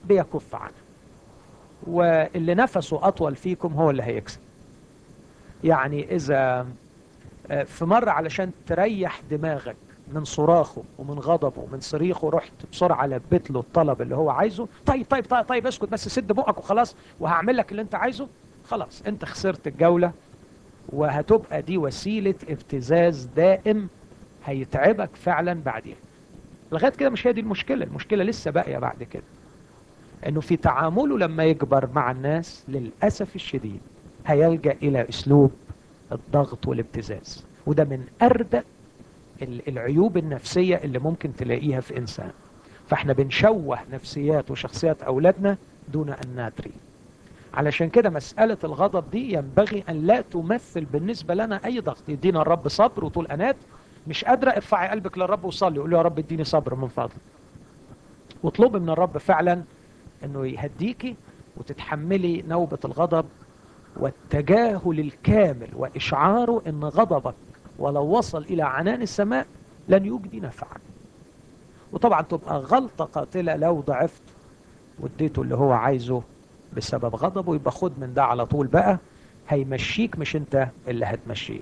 بيكف عنها واللي نفسه أطول فيكم هو اللي هيكسب يعني إذا آه، في مرة علشان تريح دماغك من صراخه ومن غضبه ومن صريخه رحت بسرعة لبيت له الطلب اللي هو عايزه طيب طيب طيب, طيب اسكت بس سد بقك وخلاص وهعمل لك اللي انت عايزه خلاص انت خسرت الجولة وهتبقى دي وسيلة ابتزاز دائم هيتعبك فعلا بعدين لغاية كده مش هي دي المشكلة المشكلة لسه باقية بعد كده انه في تعامله لما يكبر مع الناس للأسف الشديد هيلجأ الى اسلوب الضغط والابتزاز وده من اردأ العيوب النفسية اللي ممكن تلاقيها في انسان فاحنا بنشوه نفسيات وشخصيات اولادنا دون ان ندري علشان كده مسألة الغضب دي ينبغي أن لا تمثل بالنسبة لنا أي ضغط يدينا الرب صبر وطول أنات مش قادرة ارفعي قلبك للرب وصلي قول له يا رب اديني صبر من فضلك واطلبي من الرب فعلا أنه يهديكي وتتحملي نوبة الغضب والتجاهل الكامل وإشعاره أن غضبك ولو وصل إلى عنان السماء لن يجدي نفعا وطبعا تبقى غلطة قاتلة لو ضعفت واديته اللي هو عايزه بسبب غضبه يبقى خد من ده على طول بقى هيمشيك مش انت اللي هتمشيه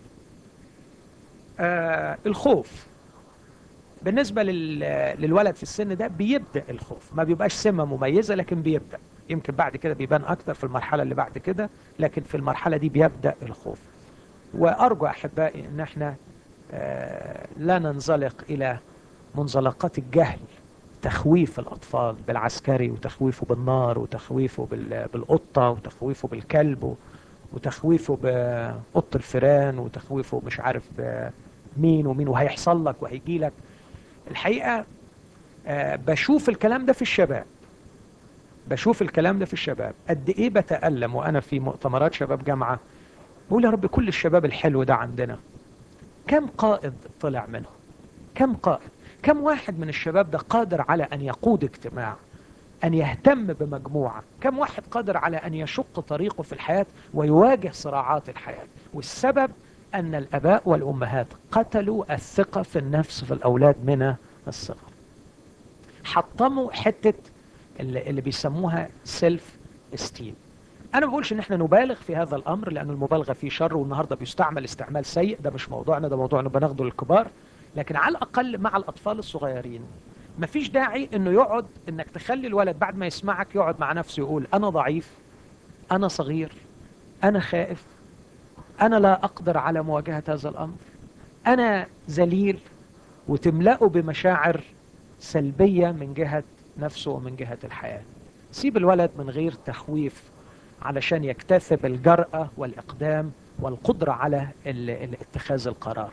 آه الخوف بالنسبة للولد في السن ده بيبدأ الخوف ما بيبقاش سمة مميزة لكن بيبدأ يمكن بعد كده بيبان أكتر في المرحلة اللي بعد كده لكن في المرحلة دي بيبدأ الخوف وأرجو أحبائي أن احنا آه لا ننزلق إلى منزلقات الجهل تخويف الأطفال بالعسكري وتخويفه بالنار وتخويفه بالقطة وتخويفه بالكلب وتخويفه بقط الفيران وتخويفه مش عارف مين ومين وهيحصل لك وهيجي لك الحقيقة آه، بشوف الكلام ده في الشباب بشوف الكلام ده في الشباب قد ايه بتألم وانا في مؤتمرات شباب جامعة بقول يا رب كل الشباب الحلو ده عندنا كم قائد طلع منه كم قائد كم واحد من الشباب ده قادر على أن يقود اجتماع أن يهتم بمجموعة كم واحد قادر على أن يشق طريقه في الحياة ويواجه صراعات الحياة والسبب أن الأباء والأمهات قتلوا الثقة في النفس في الأولاد من الصغر حطموا حتة اللي, اللي بيسموها سيلف استيم أنا ما بقولش إن احنا نبالغ في هذا الأمر لأن المبالغة فيه شر والنهاردة بيستعمل استعمال سيء ده مش موضوعنا ده موضوعنا بناخده للكبار لكن على الأقل مع الأطفال الصغيرين مفيش داعي انه يقعد انك تخلي الولد بعد ما يسمعك يقعد مع نفسه يقول انا ضعيف انا صغير انا خائف انا لا اقدر على مواجهة هذا الامر انا ذليل وتملأه بمشاعر سلبية من جهة نفسه ومن جهة الحياة سيب الولد من غير تخويف علشان يكتسب الجرأة والإقدام والقدرة على اتخاذ القرار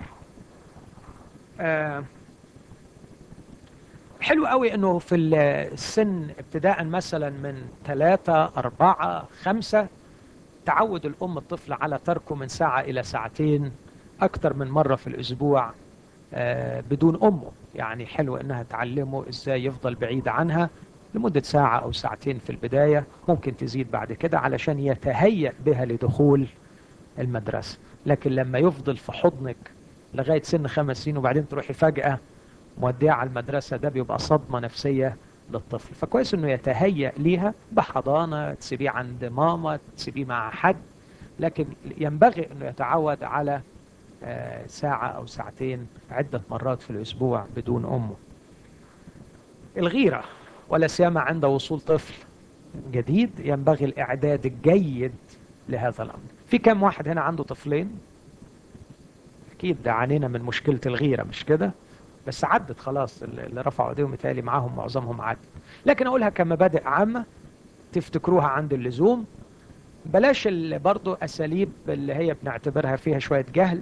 آه، حلو قوي انه في السن ابتداء مثلا من ثلاثة أربعة خمسة تعود الأم الطفل على تركه من ساعة إلى ساعتين أكثر من مرة في الأسبوع آه، بدون أمه يعني حلو أنها تعلمه إزاي يفضل بعيد عنها لمدة ساعة أو ساعتين في البداية ممكن تزيد بعد كده علشان يتهيأ بها لدخول المدرسة لكن لما يفضل في حضنك لغاية سن خمس سنين وبعدين تروحي فجأة موديه على المدرسة ده بيبقى صدمة نفسية للطفل فكويس انه يتهيأ ليها بحضانة تسيبيه عند ماما تسيبيه مع حد لكن ينبغي انه يتعود على آه، ساعة او ساعتين عدة مرات في الاسبوع بدون امه الغيرة ولا سيما عند وصول طفل جديد ينبغي الاعداد الجيد لهذا الامر في كم واحد هنا عنده طفلين اكيد عانينا من مشكلة الغيرة مش كده بس عدت خلاص اللي رفعوا ايديهم مثالي معاهم معظمهم عدت لكن اقولها كمبادئ عامة تفتكروها عند اللزوم بلاش برضو اساليب اللي هي بنعتبرها فيها شوية جهل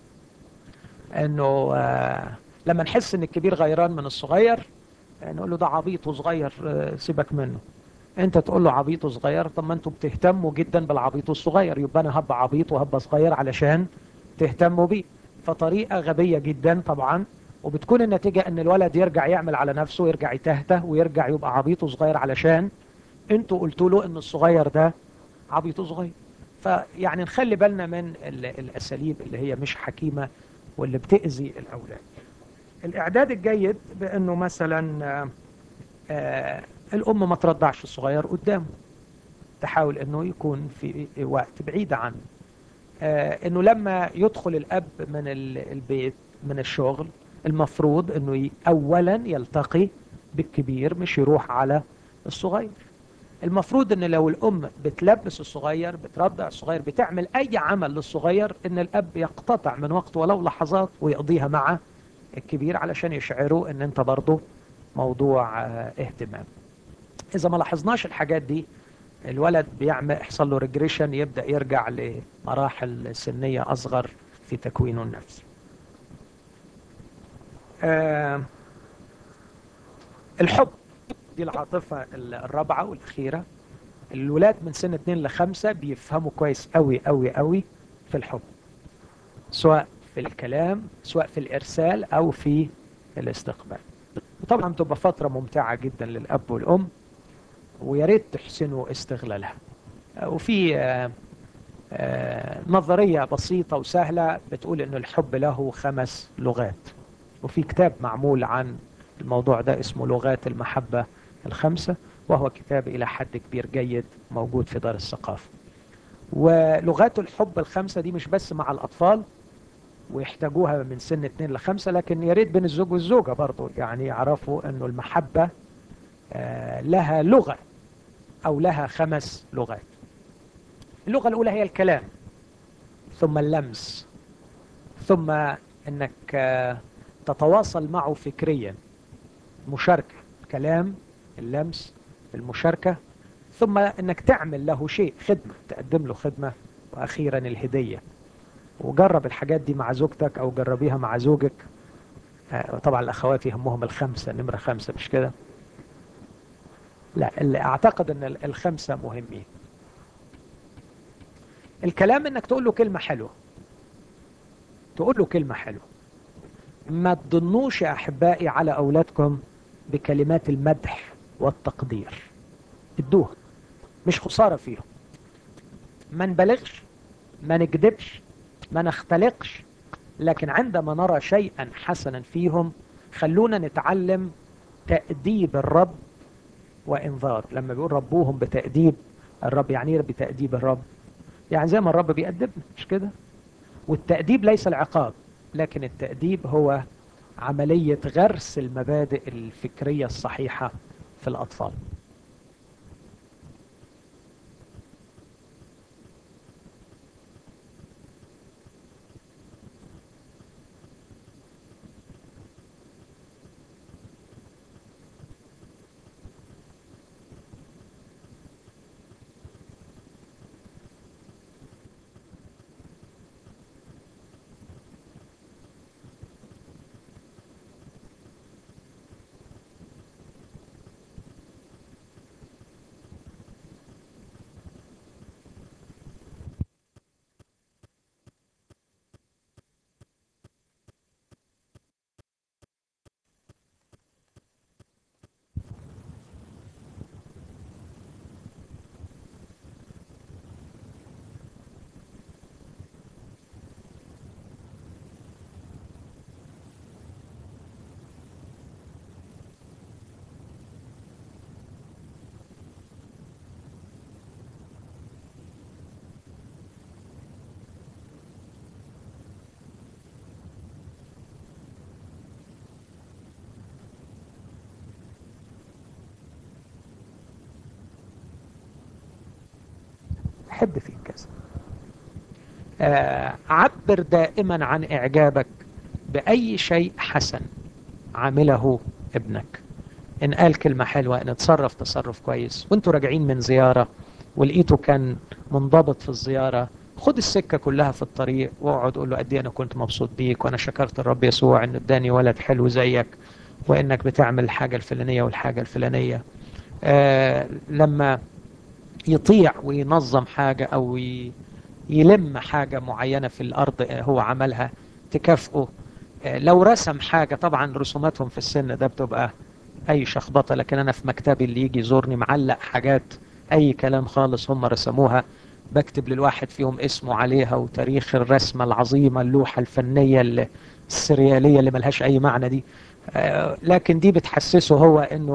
انه آه لما نحس ان الكبير غيران من الصغير نقول له ده عبيط وصغير آه سيبك منه انت تقول له عبيط وصغير طب ما انتوا بتهتموا جدا بالعبيط الصغير يبقى انا هبقى عبيط وهبقى صغير علشان تهتموا بيه فطريقة غبية جدا طبعا وبتكون النتيجة ان الولد يرجع يعمل على نفسه ويرجع يتهته ويرجع يبقى عبيط صغير علشان انتوا قلتوا له ان الصغير ده عبيط صغير فيعني نخلي بالنا من الاساليب اللي هي مش حكيمة واللي بتأذي الاولاد الاعداد الجيد بانه مثلا آه، الام ما ترضعش الصغير قدامه تحاول انه يكون في وقت بعيد عنه آه انه لما يدخل الاب من البيت من الشغل المفروض انه اولا يلتقي بالكبير مش يروح على الصغير المفروض ان لو الام بتلبس الصغير بترضع الصغير بتعمل اي عمل للصغير ان الاب يقتطع من وقت ولو لحظات ويقضيها مع الكبير علشان يشعروا ان انت برضه موضوع اهتمام اذا ما لاحظناش الحاجات دي الولد بيعمل يحصل له ريجريشن يبدا يرجع لمراحل سنيه اصغر في تكوينه النفسي آه الحب دي العاطفة الرابعة والأخيرة الولاد من سن 2 ل 5 بيفهموا كويس قوي قوي قوي في الحب سواء في الكلام سواء في الإرسال أو في الاستقبال وطبعا تبقى فترة ممتعة جدا للأب والأم ويا ريت تحسنوا استغلالها وفي آآ آآ نظرية بسيطة وسهلة بتقول أن الحب له خمس لغات وفي كتاب معمول عن الموضوع ده اسمه لغات المحبة الخمسة وهو كتاب إلى حد كبير جيد موجود في دار الثقافة ولغات الحب الخمسة دي مش بس مع الأطفال ويحتاجوها من سن 2 ل 5 لكن يا ريت بين الزوج والزوجة برضو يعني يعرفوا أنه المحبة لها لغة أو لها خمس لغات اللغة الأولى هي الكلام ثم اللمس ثم أنك تتواصل معه فكريا مشاركة الكلام اللمس المشاركة ثم أنك تعمل له شيء خدمة تقدم له خدمة وأخيرا الهدية وجرب الحاجات دي مع زوجتك أو جربيها مع زوجك طبعا الأخوات يهمهم الخمسة نمرة خمسة مش كده لا اللي أعتقد أن الخمسة مهمين الكلام أنك تقول له كلمة حلوة تقول له كلمة حلوة ما تضنوش يا أحبائي على أولادكم بكلمات المدح والتقدير ادوها مش خسارة فيهم ما نبالغش ما نكذبش ما نختلقش لكن عندما نرى شيئا حسنا فيهم خلونا نتعلم تأديب الرب وإنذار لما بيقول ربوهم بتأديب الرب يعني ايه بتأديب الرب يعني زي ما الرب بيأدبنا مش كده والتأديب ليس العقاب لكن التأديب هو عملية غرس المبادئ الفكرية الصحيحة في الأطفال أحب فيك كذا آه عبر دائما عن إعجابك بأي شيء حسن عمله ابنك إن قال كلمة حلوة إن تصرف تصرف كويس وانتوا راجعين من زيارة ولقيته كان منضبط في الزيارة خد السكة كلها في الطريق واقعد قول له قد ايه انا كنت مبسوط بيك وانا شكرت الرب يسوع انه اداني ولد حلو زيك وانك بتعمل الحاجة الفلانية والحاجة الفلانية آه لما يطيع وينظم حاجة او يلم حاجة معينة في الارض هو عملها تكافئه آه لو رسم حاجة طبعا رسوماتهم في السن ده بتبقى اي شخبطة لكن انا في مكتبي اللي يجي يزورني معلق حاجات اي كلام خالص هم رسموها بكتب للواحد فيهم اسمه عليها وتاريخ الرسمة العظيمة اللوحة الفنية السريالية اللي ملهاش أي معنى دي لكن دي بتحسسه هو أنه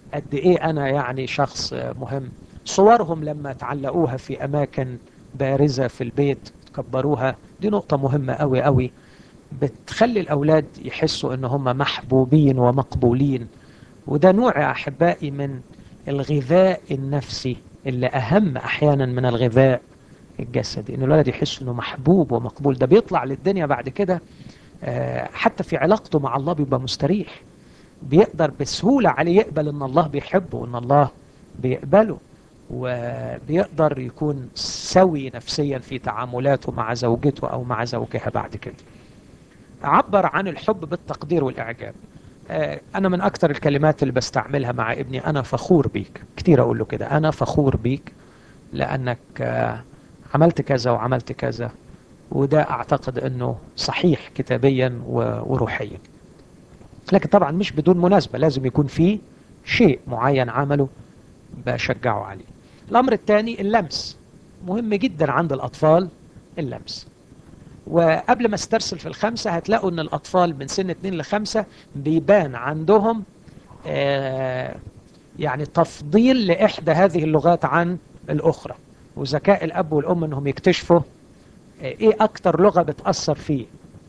قد ايه انا يعني شخص مهم صورهم لما تعلقوها في اماكن بارزة في البيت كبروها دي نقطة مهمة قوي قوي بتخلي الاولاد يحسوا ان هم محبوبين ومقبولين وده نوع يا احبائي من الغذاء النفسي اللي اهم احيانا من الغذاء الجسدي ان الولد يحس انه محبوب ومقبول ده بيطلع للدنيا بعد كده حتى في علاقته مع الله بيبقى مستريح بيقدر بسهولة عليه يقبل ان الله بيحبه وان الله بيقبله وبيقدر يكون سوي نفسيا في تعاملاته مع زوجته او مع زوجها بعد كده عبر عن الحب بالتقدير والاعجاب انا من اكتر الكلمات اللي بستعملها مع ابني انا فخور بيك كتير اقول له كده انا فخور بيك لانك عملت كذا وعملت كذا وده اعتقد انه صحيح كتابيا وروحيا لكن طبعا مش بدون مناسبة لازم يكون فيه شيء معين عمله بشجعه عليه الامر الثاني اللمس مهم جدا عند الاطفال اللمس وقبل ما استرسل في الخمسة هتلاقوا ان الاطفال من سن 2 ل 5 بيبان عندهم آه يعني تفضيل لاحدى هذه اللغات عن الاخرى وذكاء الاب والام انهم يكتشفوا ايه اكتر لغة بتأثر فيه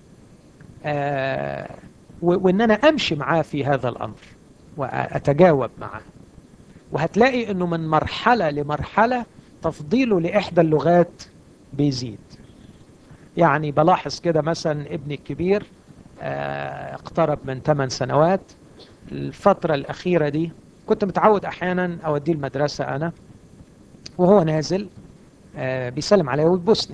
آه وان انا امشي معاه في هذا الامر واتجاوب معاه وهتلاقي انه من مرحلة لمرحلة تفضيله لاحدى اللغات بيزيد يعني بلاحظ كده مثلا ابني الكبير آه اقترب من 8 سنوات الفترة الاخيرة دي كنت متعود احيانا اوديه المدرسة انا وهو نازل آه بيسلم عليا ويبوسني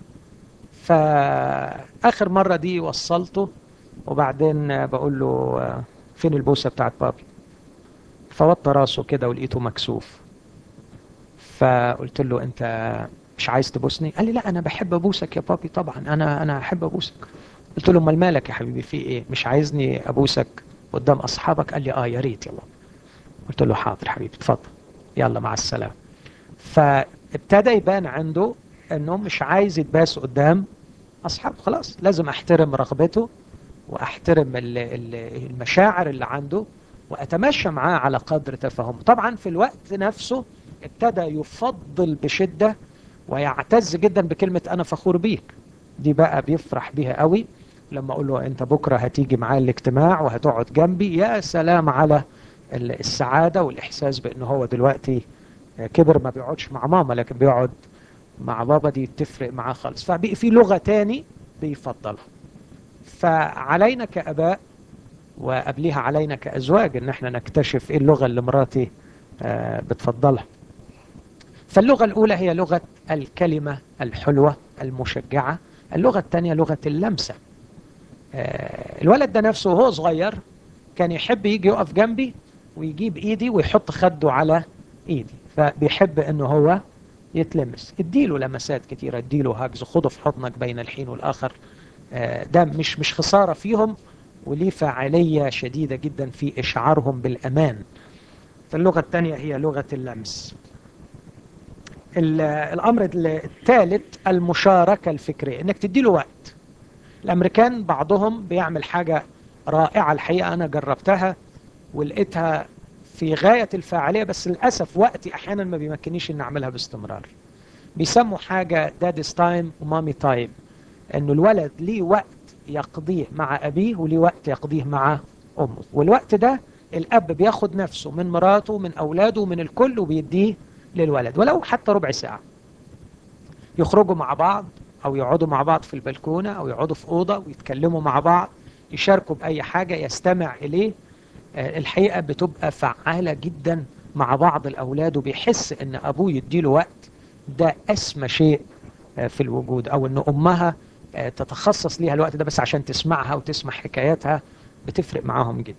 فآخر مرة دي وصلته وبعدين بقول له فين البوسة بتاعت بابي فوطى راسه كده ولقيته مكسوف فقلت له انت مش عايز تبوسني قال لي لا انا بحب ابوسك يا بابي طبعا انا انا احب ابوسك قلت له امال مالك يا حبيبي في ايه مش عايزني ابوسك قدام اصحابك قال لي اه يا ريت يلا قلت له حاضر حبيبي اتفضل يلا مع السلامه فابتدى يبان عنده انه مش عايز يتباس قدام اصحابه خلاص لازم احترم رغبته واحترم المشاعر اللي عنده واتمشى معاه على قدر تفهمه طبعا في الوقت نفسه ابتدى يفضل بشدة ويعتز جدا بكلمة انا فخور بيك دي بقى بيفرح بيها قوي لما اقول له انت بكرة هتيجي معايا الاجتماع وهتقعد جنبي يا سلام على السعادة والاحساس بانه هو دلوقتي كبر ما بيقعدش مع ماما لكن بيقعد مع بابا دي تفرق معاه خالص فبقي في لغة تاني بيفضلها فعلينا كأباء وقبليها علينا كأزواج ان احنا نكتشف ايه اللغة اللي مراتي بتفضلها فاللغة الأولى هي لغة الكلمة الحلوة المشجعة اللغة الثانية لغة اللمسة الولد ده نفسه وهو صغير كان يحب يجي يقف جنبي ويجيب ايدي ويحط خده على ايدي فبيحب انه هو يتلمس اديله لمسات كتيرة اديله هاجز خده في حضنك بين الحين والآخر ده مش مش خسارة فيهم وليه فاعلية شديدة جدا في إشعارهم بالأمان فاللغة الثانية هي لغة اللمس الأمر الثالث المشاركة الفكرية إنك تديله وقت الأمريكان بعضهم بيعمل حاجة رائعة الحقيقة أنا جربتها ولقيتها في غاية الفاعلية بس للأسف وقتي أحيانا ما بيمكننيش إن أعملها باستمرار بيسموا حاجة دادي's تايم ومامي تايم إنه الولد ليه وقت يقضيه مع أبيه وليه وقت يقضيه مع أمه والوقت ده الأب بياخد نفسه من مراته من أولاده من الكل وبيديه للولد ولو حتى ربع ساعة يخرجوا مع بعض أو يقعدوا مع بعض في البلكونة أو يقعدوا في أوضة ويتكلموا مع بعض يشاركوا بأي حاجة يستمع إليه الحقيقة بتبقى فعالة جدا مع بعض الأولاد وبيحس إن أبوه يديله وقت ده أسمى شيء في الوجود أو إن أمها تتخصص ليها الوقت ده بس عشان تسمعها وتسمع حكاياتها بتفرق معاهم جدا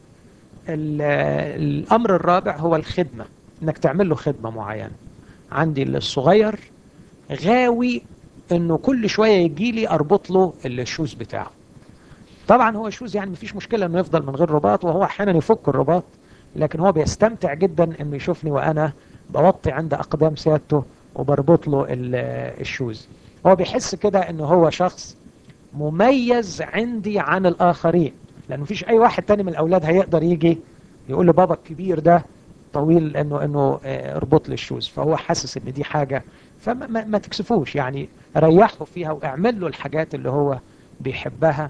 الأمر الرابع هو الخدمة إنك تعمل له خدمة معينة عندي الصغير غاوي إنه كل شوية يجي لي أربط له الشوز بتاعه طبعا هو شوز يعني مفيش مشكلة انه يفضل من غير رباط وهو احيانا يفك الرباط لكن هو بيستمتع جدا انه يشوفني وانا بوطي عند اقدام سيادته وبربط له الشوز هو بيحس كده انه هو شخص مميز عندي عن الاخرين لان مفيش اي واحد تاني من الاولاد هيقدر يجي يقول لبابا الكبير ده طويل انه انه اربط لي الشوز فهو حاسس ان دي حاجه فما ما, ما تكسفوش يعني ريحه فيها واعمل له الحاجات اللي هو بيحبها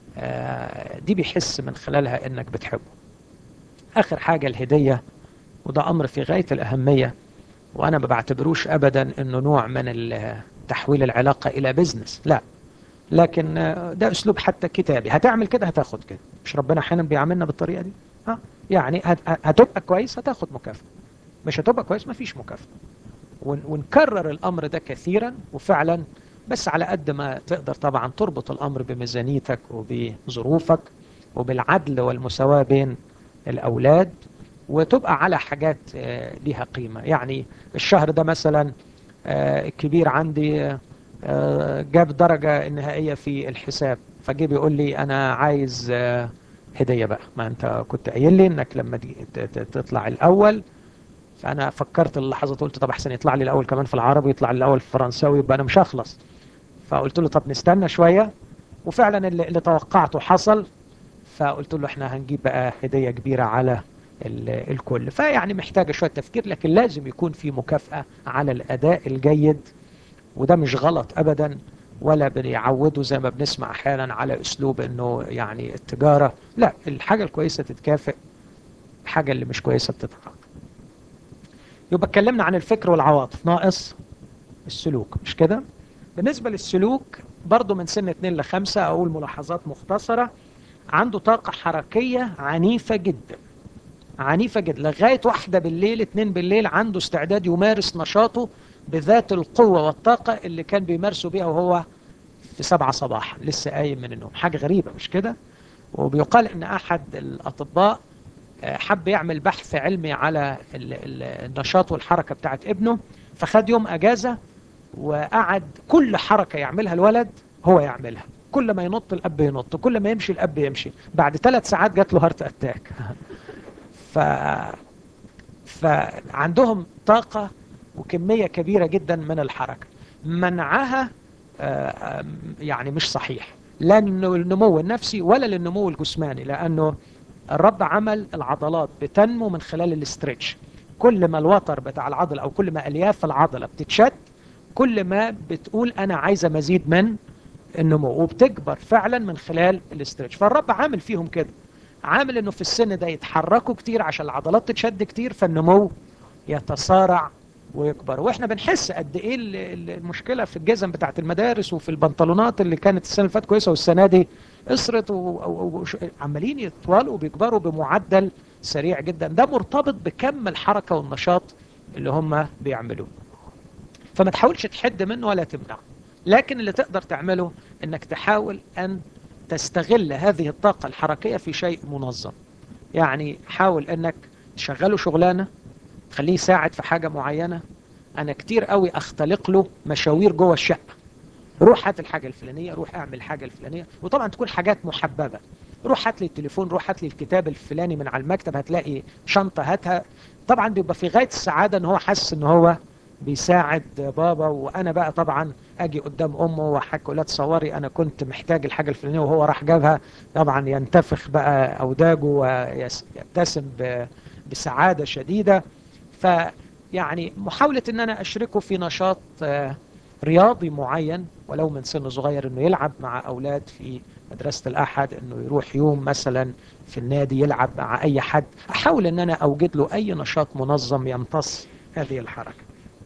دي بيحس من خلالها انك بتحبه اخر حاجه الهديه وده امر في غايه الاهميه وانا ما بعتبروش ابدا انه نوع من تحويل العلاقه الى بزنس لا لكن ده اسلوب حتى كتابي هتعمل كده هتاخد كده مش ربنا احيانا بيعاملنا بالطريقه دي ها يعني هتبقى كويس هتاخد مكافاه مش هتبقى كويس مفيش مكافاه ونكرر الامر ده كثيرا وفعلا بس على قد ما تقدر طبعا تربط الامر بميزانيتك وبظروفك وبالعدل والمساواه بين الاولاد وتبقى على حاجات ليها قيمه يعني الشهر ده مثلا الكبير عندي جاب درجه النهائيه في الحساب فجي بيقول لي انا عايز هديه بقى ما انت كنت قايل لي انك لما تطلع الاول فانا فكرت اللحظه قلت طب احسن يطلع لي الاول كمان في العربي يطلع لي الاول في الفرنساوي يبقى انا مش هخلص فقلت له طب نستنى شويه وفعلا اللي, اللي توقعته حصل فقلت له احنا هنجيب بقى هديه كبيره على الكل فيعني محتاجه شويه تفكير لكن لازم يكون في مكافاه على الاداء الجيد وده مش غلط ابدا ولا بيعودوا زي ما بنسمع احيانا على اسلوب انه يعني التجاره لا الحاجه الكويسه تتكافئ الحاجه اللي مش كويسه بتتعاقب يبقى اتكلمنا عن الفكر والعواطف ناقص السلوك مش كده بالنسبه للسلوك برضه من سن 2 ل 5 اقول ملاحظات مختصره عنده طاقه حركيه عنيفه جدا عنيفه جدا لغايه واحدة بالليل اتنين بالليل عنده استعداد يمارس نشاطه بذات القوه والطاقه اللي كان بيمارسه بيها وهو في سبعة صباحا لسه قايم من النوم حاجه غريبه مش كده وبيقال ان احد الاطباء حب يعمل بحث علمي على النشاط والحركه بتاعت ابنه فخد يوم اجازه وقعد كل حركه يعملها الولد هو يعملها كل ما ينط الاب ينط كل ما يمشي الاب يمشي بعد ثلاث ساعات جات له هارت اتاك ف فعندهم طاقه وكميه كبيره جدا من الحركه منعها يعني مش صحيح لا للنمو النفسي ولا للنمو الجسماني لانه الرب عمل العضلات بتنمو من خلال الاسترتش كل ما الوتر بتاع العضله او كل ما الياف العضله بتتشد كل ما بتقول انا عايزه مزيد من النمو وبتكبر فعلا من خلال الاسترتش فالرب عامل فيهم كده عامل انه في السن ده يتحركوا كتير عشان العضلات تتشد كتير فالنمو يتسارع ويكبر واحنا بنحس قد ايه المشكله في الجزم بتاعت المدارس وفي البنطلونات اللي كانت السنه اللي فاتت كويسه والسنه دي قصرت وعمالين يطولوا وبيكبروا بمعدل سريع جدا ده مرتبط بكم الحركه والنشاط اللي هم بيعملوه فما تحاولش تحد منه ولا تمنعه لكن اللي تقدر تعمله انك تحاول ان تستغل هذه الطاقه الحركيه في شيء منظم يعني حاول انك تشغله شغلانه تخليه يساعد في حاجه معينه انا كتير قوي اختلق له مشاوير جوه الشقه روح هات الحاجه الفلانيه روح اعمل الحاجه الفلانيه وطبعا تكون حاجات محببه روح هات لي التليفون روح هات لي الكتاب الفلاني من على المكتب هتلاقي شنطه هاتها طبعا بيبقى في غايه السعاده ان هو حاسس ان هو بيساعد بابا وانا بقى طبعا اجي قدام امه واحكي لا تصوري انا كنت محتاج الحاجه الفلانيه وهو راح جابها طبعا ينتفخ بقى اوداجه ويبتسم بسعاده شديده فيعني محاوله ان انا اشركه في نشاط رياضي معين ولو من سن صغير انه يلعب مع اولاد في مدرسه الاحد انه يروح يوم مثلا في النادي يلعب مع اي حد احاول ان انا اوجد له اي نشاط منظم يمتص هذه الحركه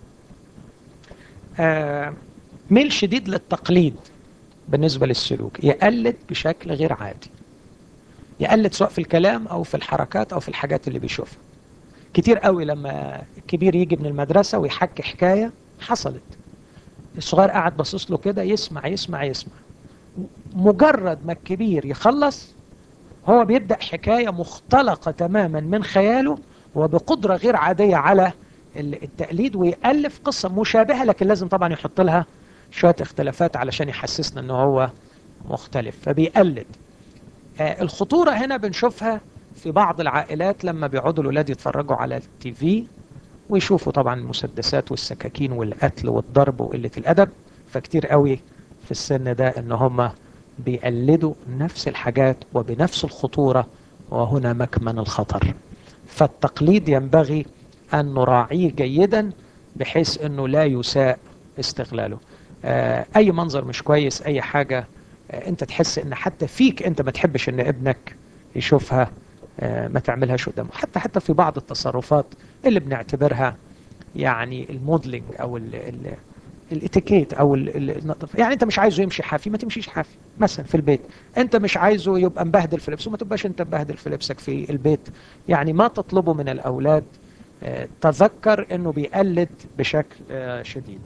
آه ميل شديد للتقليد بالنسبة للسلوك يقلد بشكل غير عادي يقلد سواء في الكلام أو في الحركات أو في الحاجات اللي بيشوفها كتير قوي لما الكبير يجي من المدرسة ويحكي حكاية حصلت الصغير قاعد باصص له كده يسمع يسمع يسمع مجرد ما الكبير يخلص هو بيبدأ حكاية مختلقة تماما من خياله وبقدرة غير عادية على التقليد ويألف قصة مشابهة لكن لازم طبعا يحط لها شوية اختلافات علشان يحسسنا انه هو مختلف فبيقلد آه الخطورة هنا بنشوفها في بعض العائلات لما بيقعدوا الولاد يتفرجوا على التي في ويشوفوا طبعا المسدسات والسكاكين والقتل والضرب وقلة الأدب فكتير قوي في السن ده ان هم بيقلدوا نفس الحاجات وبنفس الخطورة وهنا مكمن الخطر فالتقليد ينبغي أن نراعيه جيدا بحيث أنه لا يساء استغلاله أي منظر مش كويس أي حاجة أنت تحس أن حتى فيك أنت ما تحبش أن ابنك يشوفها ما تعملهاش قدامه حتى حتى في بعض التصرفات اللي بنعتبرها يعني الموديلنج او ال ال الاتيكيت او النظافه يعني انت مش عايزه يمشي حافي ما تمشيش حافي مثلا في البيت انت مش عايزه يبقى مبهدل في لبسه ما تبقاش انت مبهدل في لبسك في البيت يعني ما تطلبه من الاولاد تذكر انه بيقلد بشكل شديد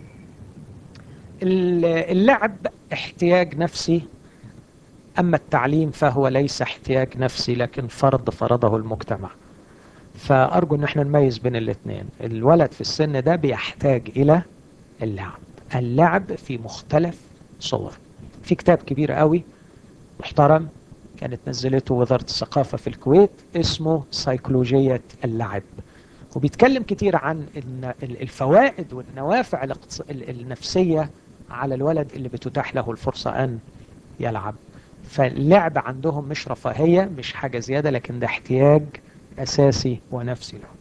اللعب احتياج نفسي اما التعليم فهو ليس احتياج نفسي لكن فرض فرضه المجتمع فأرجو أن احنا نميز بين الاثنين الولد في السن ده بيحتاج إلى اللعب اللعب في مختلف صور في كتاب كبير قوي محترم كانت نزلته وزارة الثقافة في الكويت اسمه سيكولوجية اللعب وبيتكلم كتير عن الفوائد والنوافع النفسية على الولد اللي بتتاح له الفرصة أن يلعب فاللعب عندهم مش رفاهية مش حاجة زيادة لكن ده احتياج أساسي ونفسي له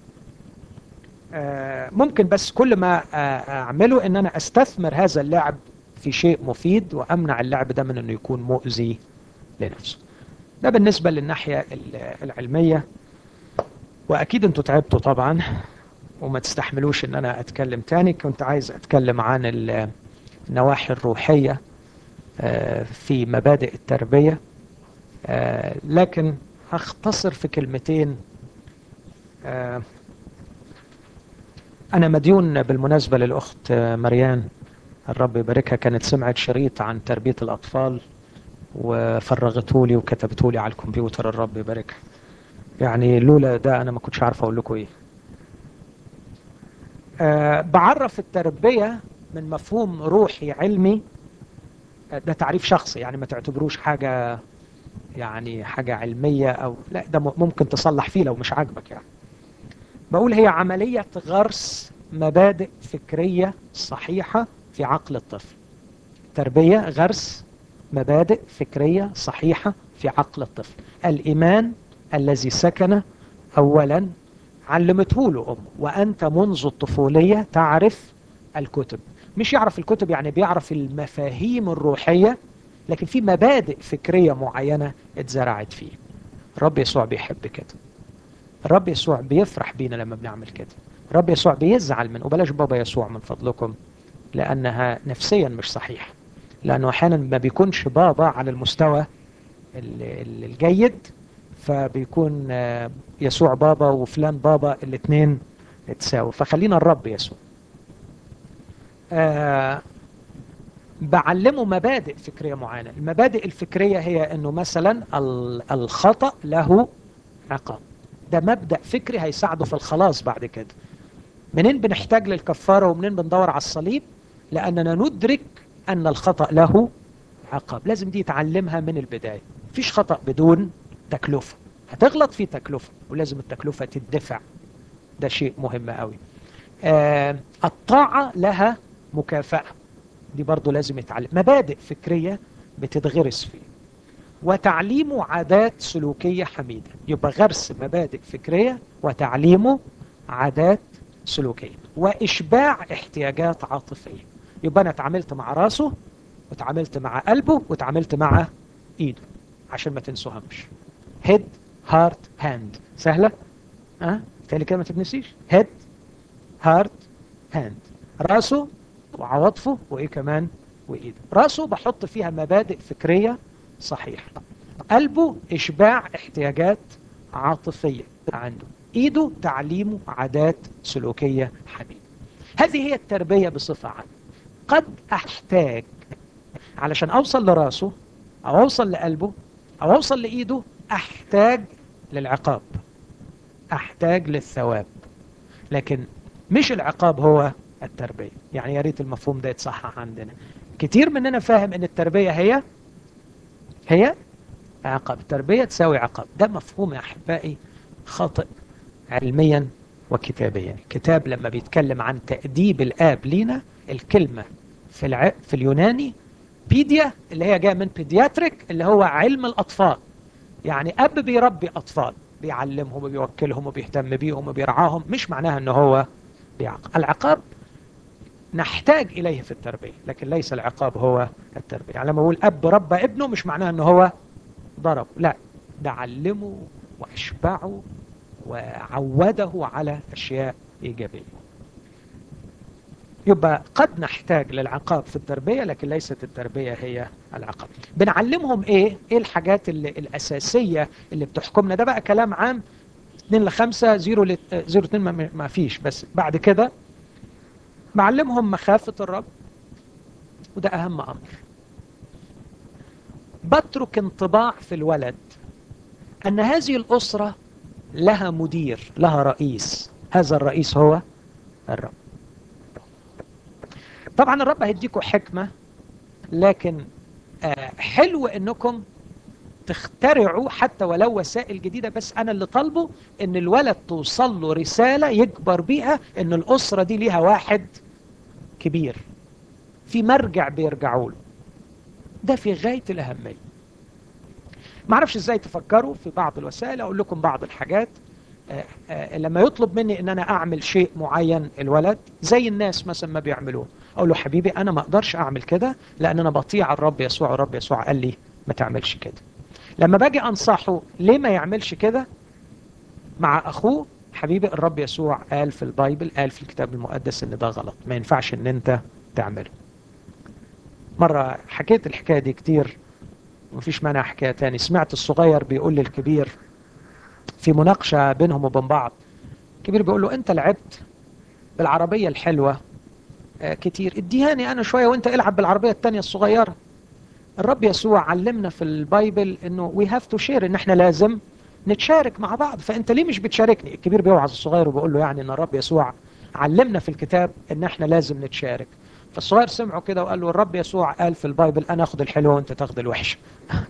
ممكن بس كل ما أعمله أن أنا أستثمر هذا اللعب في شيء مفيد وأمنع اللعب ده من أنه يكون مؤذي لنفسه ده بالنسبة للناحية العلمية وأكيد أنتوا تعبتوا طبعا وما تستحملوش أن أنا أتكلم تاني كنت عايز أتكلم عن النواحي الروحية في مبادئ التربية لكن هختصر في كلمتين أنا مديون بالمناسبة للأخت مريان الرب يباركها كانت سمعت شريط عن تربية الأطفال وفرغته لي وكتبته لي على الكمبيوتر الرب يباركها يعني لولا ده أنا ما كنتش عارف أقول لكم إيه أه بعرف التربية من مفهوم روحي علمي ده تعريف شخصي يعني ما تعتبروش حاجة يعني حاجة علمية أو لا ده ممكن تصلح فيه لو مش عاجبك يعني بقول هي عملية غرس مبادئ فكرية صحيحة في عقل الطفل تربية غرس مبادئ فكرية صحيحة في عقل الطفل الإيمان الذي سكن أولا علمته له أمه وأنت منذ الطفولية تعرف الكتب مش يعرف الكتب يعني بيعرف المفاهيم الروحية لكن في مبادئ فكرية معينة اتزرعت فيه الرب يسوع بيحب كده الرب يسوع بيفرح بينا لما بنعمل كده الرب يسوع بيزعل من وبلاش بابا يسوع من فضلكم لأنها نفسيا مش صحيح لأنه أحيانا ما بيكونش بابا على المستوى الجيد فبيكون يسوع بابا وفلان بابا الاثنين تساوي فخلينا الرب يسوع آه بعلمه مبادئ فكرية معينة المبادئ الفكرية هي أنه مثلا الخطأ له عقاب ده مبدأ فكري هيساعده في الخلاص بعد كده منين بنحتاج للكفارة ومنين بندور على الصليب لأننا ندرك أن الخطأ له عقاب لازم دي يتعلمها من البداية مفيش خطأ بدون تكلفة هتغلط في تكلفة ولازم التكلفة تدفع ده شيء مهم قوي آه الطاعة لها مكافأة دي برضو لازم يتعلم مبادئ فكرية بتتغرس فيه وتعليمه عادات سلوكية حميدة يبقى غرس مبادئ فكرية وتعليمه عادات سلوكية وإشباع احتياجات عاطفية يبقى أنا اتعاملت مع راسه وتعاملت مع قلبه وتعاملت مع إيده عشان ما تنسوهمش هيد هارت هاند سهلة؟ أه؟ تالي كده ما تتنسيش هيد هارت هاند راسه وعواطفه وايه كمان وايده راسه بحط فيها مبادئ فكرية صحيحة قلبه اشباع احتياجات عاطفية عنده ايده تعليمه عادات سلوكية حميدة هذه هي التربية بصفة عامة قد احتاج علشان اوصل لراسه او اوصل لقلبه او اوصل لايده احتاج للعقاب احتاج للثواب لكن مش العقاب هو التربية يعني يا ريت المفهوم ده يتصحح عندنا كتير مننا فاهم ان التربية هي هي عقاب التربية تساوي عقاب ده مفهوم يا أحبائي خاطئ علميا وكتابيا الكتاب لما بيتكلم عن تأديب الآب لينا الكلمة في, الع... في اليوناني بيديا اللي هي جايه من بيدياتريك اللي هو علم الأطفال يعني أب بيربي أطفال بيعلمهم وبيوكلهم وبيهتم بيهم وبيرعاهم مش معناها ان هو بيعاقب العقاب نحتاج اليه في التربيه لكن ليس العقاب هو التربيه يعني لما اقول اب ربى ابنه مش معناها ان هو ضرب لا ده علمه واشبعه وعوده على اشياء ايجابيه يبقى قد نحتاج للعقاب في التربية لكن ليست التربية هي العقاب بنعلمهم ايه ايه الحاجات اللي الاساسية اللي بتحكمنا ده بقى كلام عام 2 ل 5 0 ل 0 2 ما فيش بس بعد كده معلمهم مخافة الرب وده اهم امر بترك انطباع في الولد ان هذه الاسرة لها مدير لها رئيس هذا الرئيس هو الرب طبعا الرب هيديكم حكمة لكن حلو انكم تخترعوا حتى ولو وسائل جديدة بس انا اللي طالبه ان الولد توصل له رسالة يكبر بيها ان الاسرة دي ليها واحد كبير في مرجع بيرجعوا له ده في غاية الاهمية معرفش ازاي تفكروا في بعض الوسائل اقول لكم بعض الحاجات آآ آآ لما يطلب مني ان انا اعمل شيء معين الولد زي الناس مثلا ما بيعملوه اقول له حبيبي انا ما اقدرش اعمل كده لان انا بطيع الرب يسوع الرب يسوع قال لي ما تعملش كده لما باجي انصحه ليه ما يعملش كده مع اخوه حبيبي الرب يسوع قال في البايبل قال في الكتاب المقدس ان ده غلط ما ينفعش ان انت تعمله مرة حكيت الحكاية دي كتير ومفيش مانع حكاية تاني سمعت الصغير بيقول للكبير في مناقشة بينهم وبين بعض الكبير بيقول له انت لعبت بالعربية الحلوة كتير اديهاني انا شوية وانت العب بالعربية التانية الصغيرة الرب يسوع علمنا في البايبل انه we have to share ان احنا لازم نتشارك مع بعض فانت ليه مش بتشاركني الكبير بيوعظ الصغير وبيقول له يعني ان الرب يسوع علمنا في الكتاب ان احنا لازم نتشارك فالصغير سمعه كده وقال له الرب يسوع قال في البايبل انا اخذ الحلو وانت تاخذ الوحش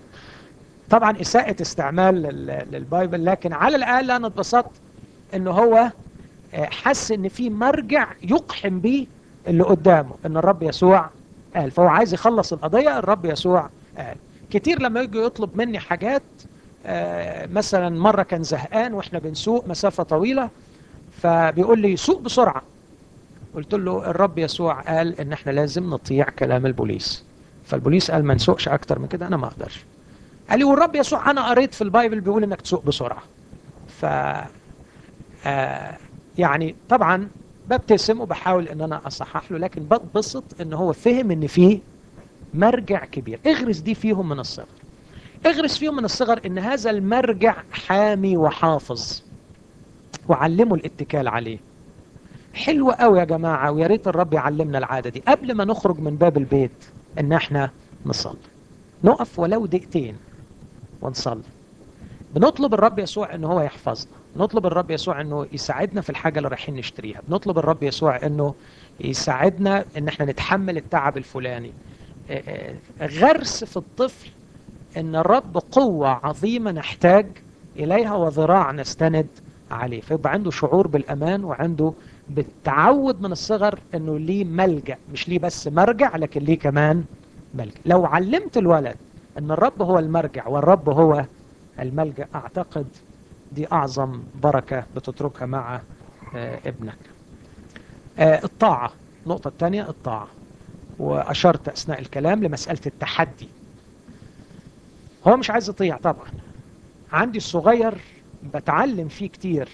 طبعا اساءة استعمال للبايبل لكن على الاقل انا اتبسطت انه هو حس ان في مرجع يقحم بيه اللي قدامه ان الرب يسوع قال فهو عايز يخلص القضية الرب يسوع قال كتير لما يجي يطلب مني حاجات مثلا مرة كان زهقان واحنا بنسوق مسافة طويلة فبيقول لي سوق بسرعة قلت له الرب يسوع قال ان احنا لازم نطيع كلام البوليس فالبوليس قال ما نسوقش اكتر من كده انا ما اقدرش قال لي والرب يسوع انا قريت في البايبل بيقول انك تسوق بسرعة ف آه يعني طبعا ببتسم وبحاول ان انا اصحح له لكن بتبسط ان هو فهم ان في مرجع كبير اغرس دي فيهم من الصغر اغرس فيهم من الصغر ان هذا المرجع حامي وحافظ وعلموا الاتكال عليه حلو قوي يا جماعة ويا ريت الرب يعلمنا العادة دي قبل ما نخرج من باب البيت ان احنا نصلي نقف ولو دقيقتين ونصلي بنطلب الرب يسوع ان هو يحفظنا نطلب الرب يسوع انه يساعدنا في الحاجة اللي رايحين نشتريها بنطلب الرب يسوع انه يساعدنا ان احنا نتحمل التعب الفلاني غرس في الطفل ان الرب قوة عظيمة نحتاج اليها وذراع نستند عليه فيبقى عنده شعور بالامان وعنده بالتعود من الصغر انه ليه ملجأ مش ليه بس مرجع لكن ليه كمان ملجأ لو علمت الولد ان الرب هو المرجع والرب هو الملجأ اعتقد دي اعظم بركة بتتركها مع آه ابنك آه الطاعة النقطة الثانية الطاعة واشرت اثناء الكلام لمسألة التحدي هو مش عايز يطيع طبعا عندي الصغير بتعلم فيه كتير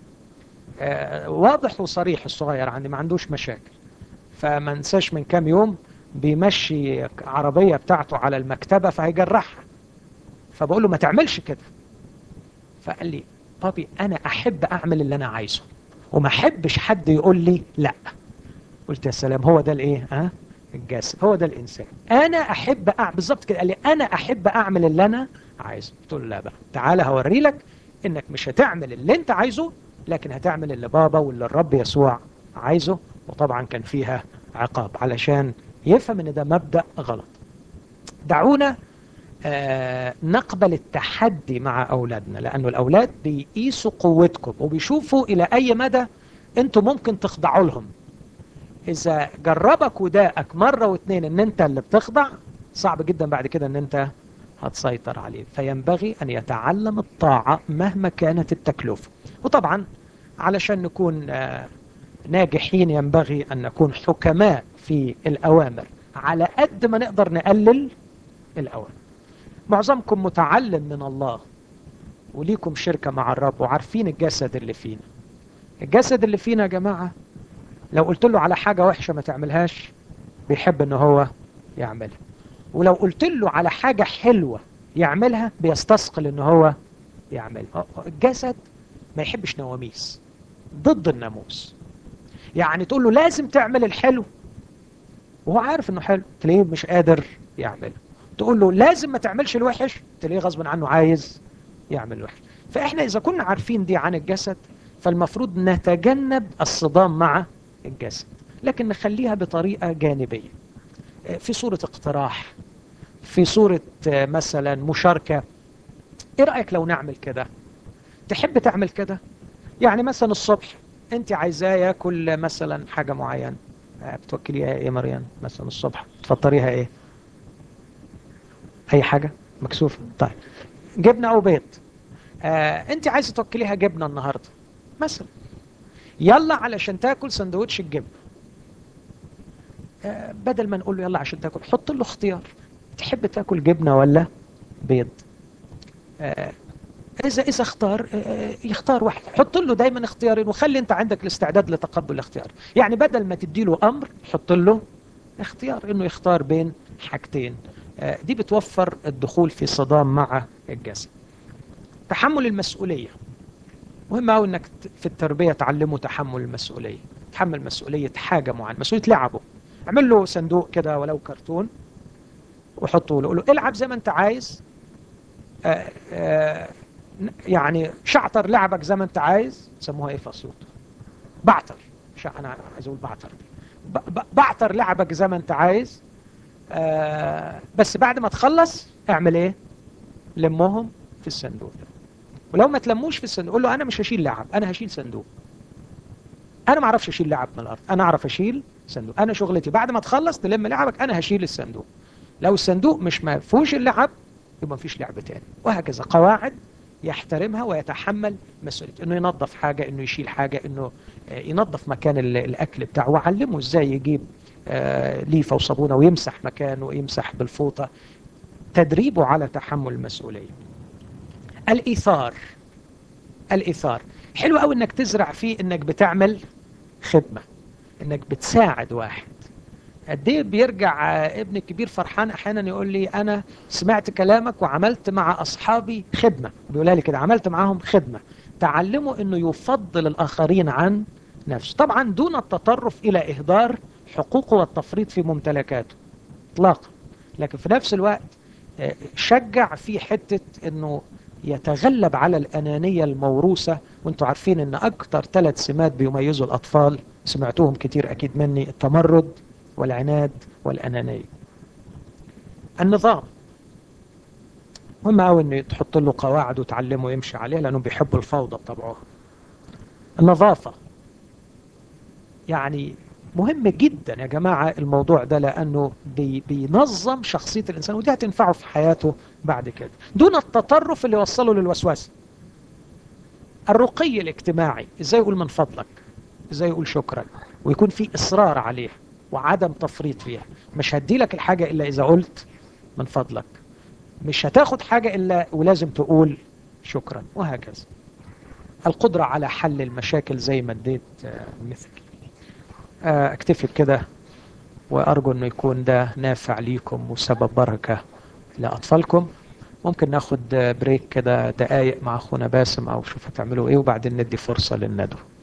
آه واضح وصريح الصغير عندي ما عندوش مشاكل فما انساش من كام يوم بيمشي عربية بتاعته على المكتبة فهيجرحها فبقول له ما تعملش كده فقال لي بابي انا احب اعمل اللي انا عايزه وما احبش حد يقول لي لا قلت يا سلام هو ده الايه ها الجسد هو ده الانسان انا احب أعمل بالظبط كده قال لي انا احب اعمل اللي انا عايزه قلت له لا بقى تعالى هوري لك انك مش هتعمل اللي انت عايزه لكن هتعمل اللي بابا واللي الرب يسوع عايزه وطبعا كان فيها عقاب علشان يفهم ان ده مبدأ غلط دعونا آه نقبل التحدي مع أولادنا لأنه الأولاد بيقيسوا قوتكم وبيشوفوا إلى أي مدى أنتم ممكن تخضعوا لهم إذا جربك وداءك مرة واثنين أن أنت اللي بتخضع صعب جدا بعد كده أن أنت هتسيطر عليه فينبغي أن يتعلم الطاعة مهما كانت التكلفة وطبعا علشان نكون ناجحين ينبغي أن نكون حكماء في الأوامر على قد ما نقدر نقلل الأوامر معظمكم متعلم من الله وليكم شركة مع الرب وعارفين الجسد اللي فينا الجسد اللي فينا يا جماعة لو قلت له على حاجة وحشة ما تعملهاش بيحب ان هو يعملها ولو قلت له على حاجة حلوة يعملها بيستثقل ان هو يعملها الجسد ما يحبش نواميس ضد الناموس يعني تقول له لازم تعمل الحلو وهو عارف انه حلو تلاقيه مش قادر يعمله تقول له لازم ما تعملش الوحش تلاقيه غصب عنه عايز يعمل الوحش فاحنا اذا كنا عارفين دي عن الجسد فالمفروض نتجنب الصدام مع الجسد لكن نخليها بطريقة جانبية في صورة اقتراح في صورة مثلا مشاركة ايه رأيك لو نعمل كده تحب تعمل كده يعني مثلا الصبح انت عايزاه ياكل مثلا حاجة معينة بتوكليها ايه مريم مثلا الصبح تفطريها ايه اي حاجة مكسوفة طيب جبنة او بيض آه انت عايزة توكليها جبنة النهاردة مثلا يلا علشان تاكل سندوتش الجبنة آه بدل ما نقول له يلا عشان تاكل حط له اختيار تحب تاكل جبنة ولا بيض آه إذا إذا اختار يختار واحد حط له دايما اختيارين وخلي أنت عندك الاستعداد لتقبل الاختيار يعني بدل ما تدي له أمر حط له اختيار إنه يختار بين حاجتين دي بتوفر الدخول في صدام مع الجسد تحمل المسؤولية مهم قوي انك في التربية تعلمه تحمل المسؤولية تحمل مسؤولية حاجة معينة مسؤولية لعبه اعمل له صندوق كده ولو كرتون وحطه له قول له العب زي ما انت عايز آآ آآ يعني شعتر لعبك زي ما انت عايز سموها ايه فصوت بعتر انا عايز اقول بعتر بعتر لعبك زي ما انت عايز آه بس بعد ما تخلص اعمل ايه لمهم في الصندوق ده ولو ما تلموش في الصندوق قول له انا مش هشيل لعب انا هشيل صندوق انا ما اعرفش اشيل لعب من الارض انا اعرف اشيل صندوق انا شغلتي بعد ما تخلص تلم لعبك انا هشيل الصندوق لو الصندوق مش ما فيهوش اللعب يبقى ما فيش لعب تاني وهكذا قواعد يحترمها ويتحمل مسؤوليته انه ينظف حاجة انه يشيل حاجة انه ينظف مكان الاكل بتاعه وعلمه ازاي يجيب ليفة وصابونة ويمسح مكانه ويمسح بالفوطة تدريبه على تحمل المسؤولية الإيثار الإيثار حلو قوي انك تزرع فيه انك بتعمل خدمة انك بتساعد واحد قد ايه بيرجع ابني الكبير فرحان احيانا يقول لي انا سمعت كلامك وعملت مع اصحابي خدمه بيقول لي كده عملت معاهم خدمه تعلموا انه يفضل الاخرين عن نفسه طبعا دون التطرف الى اهدار حقوقه والتفريط في ممتلكاته اطلاقا لكن في نفس الوقت شجع في حته انه يتغلب على الانانيه الموروثه وانتم عارفين ان اكتر ثلاث سمات بيميزوا الاطفال سمعتوهم كتير اكيد مني التمرد والعناد والأنانية النظام مهم قوي انه تحط له قواعد وتعلمه يمشي عليها لانه بيحبوا الفوضى بطبعه النظافة يعني مهم جدا يا جماعة الموضوع ده لأنه بي بينظم شخصية الإنسان ودي هتنفعه في حياته بعد كده دون التطرف اللي وصله للوسواس الرقي الاجتماعي ازاي يقول من فضلك ازاي يقول شكرا ويكون في إصرار عليه وعدم تفريط فيها مش هدي لك الحاجة إلا إذا قلت من فضلك مش هتاخد حاجة إلا ولازم تقول شكرا وهكذا القدرة على حل المشاكل زي ما اديت مثل اكتفي بكده وأرجو أنه يكون ده نافع ليكم وسبب بركة لأطفالكم ممكن ناخد بريك كده دقايق مع أخونا باسم أو شوف هتعملوا إيه وبعدين ندي فرصة للندوة